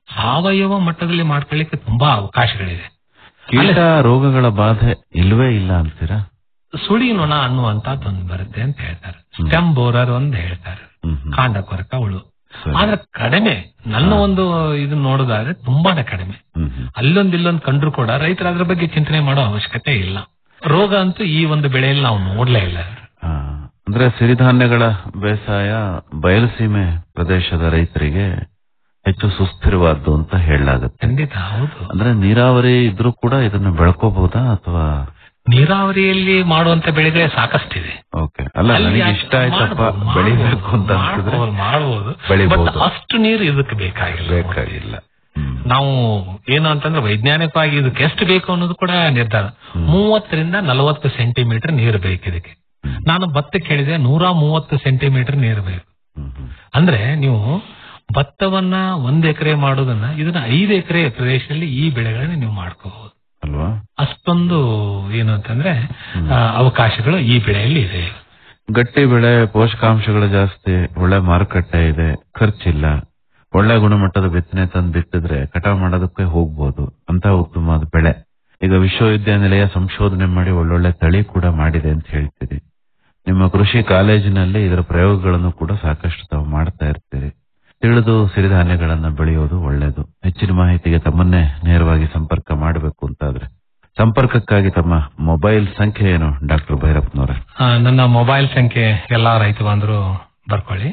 ಸಾವಯವ ಮಟ್ಟದಲ್ಲಿ ಮಾಡ್ಕೊಳ್ಳಿಕ್ಕೆ ತುಂಬಾ ಅವಕಾಶಗಳಿದೆ ಕೀಟ ರೋಗಗಳ ಬಾಧೆ ಇಲ್ವೇ ಇಲ್ಲ ಅಂತೀರಾ ಸುಳಿ ನೊಣ ಅನ್ನುವಂತದ್ದು ಒಂದು ಬರುತ್ತೆ ಅಂತ ಹೇಳ್ತಾರೆ ಹ್ಮ್. ಸ್ಟೆಮ್ ಬೋರರ್ ಒಂದು ಹೇಳ್ತಾರೆ ಹ್ಮ್ ಹ್ಮ್ ಕಾಂಡ ಕೊರಕ ಹುಳು ಸರಿ. ಆದ್ರೆ ಕಡಿಮೆ ನನ್ನ ಒಂದು ಇದನ್ನ ನೋಡೋದಾದ್ರೆ ತುಂಬಾನೇ ಕಡಿಮೆ ಹ್ಮ್ ಹ್ಮ್ ಅಲ್ಲೊಂದ್ ಇಲ್ಲೊಂದ್ ಕಂಡ್ರು ಕೂಡ ರೈತರು ಅದ್ರ ಬಗ್ಗೆ ಚಿಂತನೆ ಮಾಡೋ ಅವಶ್ಯಕತೆ ಇಲ್ಲ ರೋಗ ಅಂತೂ ಈ ಒಂದು ಬೆಳೆಯಲ್ಲಿ ನಾವು ನೋಡ್ಲೇ ಇಲ್ಲ ಆ, ಅಂದ್ರೆ ಸಿರಿಧಾನ್ಯಗಳ ಬೇಸಾಯ ಬಯಲುಸೀಮೆ ಪ್ರದೇಶದ ರೈತರಿಗೆ ಹೆಚ್ಚು ಸುಸ್ಥಿರವಾದ್ದು ಅಂತ ಹೇಳಲಾಗುತ್ತೆ ಖಂಡಿತ ಹೌದು ಅಂದ್ರೆ ನೀರಾವರಿ ಇದ್ರೂ ಕೂಡ ಇದನ್ನ ಬೆಳ್ಕೋಬಹುದಾ ಅಥವಾ ನೀರಾವರಿಯಲ್ಲಿ ಮಾಡುವಂತ ಬೆಳೆಗಳೇ ಸಾಕಷ್ಟಿದೆ ಓಕೆ ಅಲ್ಲ ಅಲ್ಲಿ ನನಗೆ ಯಾಕೆ ಇಷ್ಟ ಆಯ್ತಪ್ಪ ಮಾಡ್ಬೋದು, ಬೆಳಿಬೇಕು ಅಂತ ಅನ್ಸಿದ್ರೆ ಮಾಡ್ಬೋದು, ಮಾಡ್ಬೋದು ಬೆಳಿಬೋದು. But ಅಷ್ಟು ನೀರು ಇದಕ್ಕೆ ಬೇಕಾಗಿಲ್ಲ ಬೇಕಾಗಿಲ್ಲ ಹ್ಮ್. ನಾವು ಏನು ಅಂತಂದ್ರೆ ವೈಜ್ಞಾನಿಕವಾಗಿ ಇದಕ್ಕೆ ಎಷ್ಟು ಬೇಕು ಅನ್ನೋದು ಕೂಡ ನಿರ್ಧಾರ ಹ್ಮ್. ಮೂವತ್ತರಿಂದ ನಲವತ್ತು ಸೆಂಟಿಮೀಟರ್ ನೀರು ಬೇಕು ಇದಕ್ಕೆ ಹ್ಮ್. ನಾನು ಭತ್ತ ಕೇಳಿದೆ ನೂರ ಮೂವತ್ತು ಸೆಂಟಿಮೀಟರ್ ನೀರು ಬೇಕು ಹ್ಮ್ ಹ್ಮ್. ಅಂದ್ರೆ ನೀವು ಭತ್ತವನ್ನ ಒಂದ್ ಎಕರೆ ಮಾಡೋದನ್ನ ಇದನ್ನ ಐದು ಎಕರೆ ಪ್ರದೇಶದಲ್ಲಿ ಈ ಬೆಳೆಗಳನ್ನ ನೀವು ಮಾಡ್ಕೋಬಹುದು ಅಲ್ವಾ ಅಷ್ಟೊಂದು ಏನು ಅಂತಂದ್ರೆ ಹ್ಮ್. ಆ, ಅವಕಾಶಗಳು ಈ ಬೆಳೆಯಲ್ಲಿ ಇದೆ ಗಟ್ಟಿ ಬೆಳೆ ಪೋಷಕಾಂಶಗಳು ಜಾಸ್ತಿ ಒಳ್ಳೆ ಮಾರುಕಟ್ಟೆ ಇದೆ ಖರ್ಚಿಲ್ಲ ಒಳ್ಳೆ ಗುಣಮಟ್ಟದ ಬಿತ್ತನೆ ತಂದು ಬಿತ್ತಿದ್ರೆ ಕಟಾವ್ ಮಾಡೋದಕ್ಕೆ ಹೋಗ್ಬೋದು ಅಂತ ಉತ್ತಮವಾದ ಬೆಳೆ ಈಗ ವಿಶ್ವವಿದ್ಯಾನಿಲಯ ಸಂಶೋಧನೆ ಮಾಡಿ ಒಳ್ಳೊಳ್ಳೆ ತಳಿ ಕೂಡ ಮಾಡಿದೆ ಅಂತ ಹೇಳ್ತೀರಿ ನಿಮ್ಮ ಕೃಷಿ ಕಾಲೇಜಿನಲ್ಲಿ ಇದರ ಪ್ರಯೋಗಗಳನ್ನು ಕೂಡ ಸಾಕಷ್ಟು ತಾವು ಮಾಡ್ತಾ ಇರ್ತೀರಿ ತಿಳಿದು ಸಿರಿಧಾನ್ಯಗಳನ್ನ ಬೆಳೆಯೋದು ಒಳ್ಳೆಯದು ಹೆಚ್ಚಿನ ಮಾಹಿತಿಗೆ ತಮ್ಮನ್ನೇ ನೇರವಾಗಿ ಸಂಪರ್ಕ ಮಾಡಬೇಕು ಅಂತಾದ್ರೆ ಸಂಪರ್ಕಕ್ಕಾಗಿ ತಮ್ಮ ಮೊಬೈಲ್ ಸಂಖ್ಯೆ ಏನು ಡಾಕ್ಟರ್ ಭೈರಪ್ಪನವರೇ ಆ, ನನ್ನ ಮೊಬೈಲ್ ಸಂಖ್ಯೆ ಎಲ್ಲಾ ರೈತ ಬಾಂಧವರು ಬರ್ಕೊಳ್ಳಿ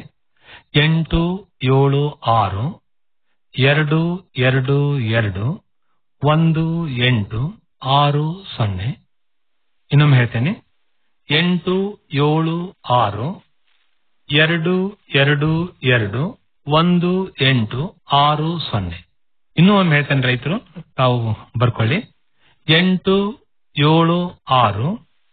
ಎಂಟು ಏಳು ಆರು ಎರಡು ಎರಡು ಎರಡು ಒಂದು ಎಂಟು ಆರು ಸೊನ್ನೆ ಇನ್ನೊಮ್ಮೆ ಹೇಳ್ತೇನೆ ಎಂಟು ಏಳು ಆರು ಎರಡು ಎರಡು ಎರಡು ಒಂದು ಎಂಟು ಆರು ಸೊನ್ನೆ ಇನ್ನೂ ಒಮ್ಮೆ ಹೇಳ್ತೇನೆ ರೈತರು ತಾವು ಬರ್ಕೊಳ್ಳಿ ಎಂಟು ಏಳು ಆರು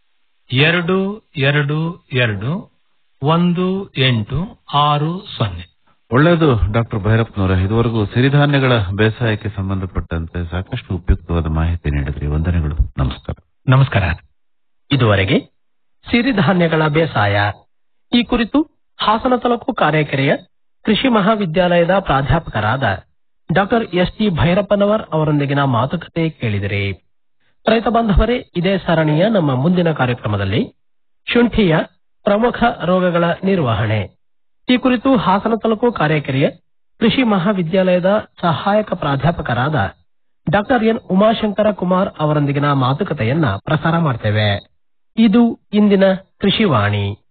ಎರಡು ಎರಡು ಎರಡು ಒಂದು ಎಂಟು ಆರು ಸೊನ್ನೆ ಒಳ್ಳೆಯದು ಡಾಕ್ಟರ್ ಭೈರಪ್ಪನವರ ಇದುವರೆಗೂ ಸಿರಿಧಾನ್ಯಗಳ ಬೇಸಾಯಕ್ಕೆ ಸಂಬಂಧಪಟ್ಟಂತೆ ಸಾಕಷ್ಟು ಉಪಯುಕ್ತವಾದ ಮಾಹಿತಿ ನೀಡಿದ್ರಿ ವಂದನೆಗಳು ನಮಸ್ಕಾರ ನಮಸ್ಕಾರ ಇದುವರೆಗೆ ಸಿರಿಧಾನ್ಯಗಳ ಬೇಸಾಯ ಈ ಕುರಿತು ಹಾಸನ ತಾಲೂಕು ಕಾರ್ಯಕೆರೆಯ ಕೃಷಿ ಮಹಾವಿದ್ಯಾಲಯದ ಪ್ರಾಧ್ಯಾಪಕರಾದ ಡಾಕ್ಟರ್ ಎಸ್ ಟಿ ಭೈರಪ್ಪನವರ್ ಅವರೊಂದಿಗಿನ ಮಾತುಕತೆ ಕೇಳಿದಿರಿ ರೈತ ಬಾಂಧವರೇ ಇದೇ ಸರಣಿಯ ನಮ್ಮ ಮುಂದಿನ ಕಾರ್ಯಕ್ರಮದಲ್ಲಿ ಶುಂಠಿಯ ಪ್ರಮುಖ ರೋಗಗಳ ನಿರ್ವಹಣೆ ಈ ಕುರಿತು ಹಾಸನ ತಾಲೂಕು ಕಾರ್ಯಕೆರೆಯ ಕೃಷಿ ಮಹಾವಿದ್ಯಾಲಯದ ಸಹಾಯಕ ಪ್ರಾಧ್ಯಾಪಕರಾದ ಡಾಕ್ಟರ್ ಎನ್ ಉಮಾಶಂಕರ ಕುಮಾರ್ ಅವರೊಂದಿಗಿನ ಮಾತುಕತೆಯನ್ನ ಪ್ರಸಾರ ಮಾಡ್ತೇವೆ ಇದು ಇಂದಿನ ಕೃಷಿವಾಣಿ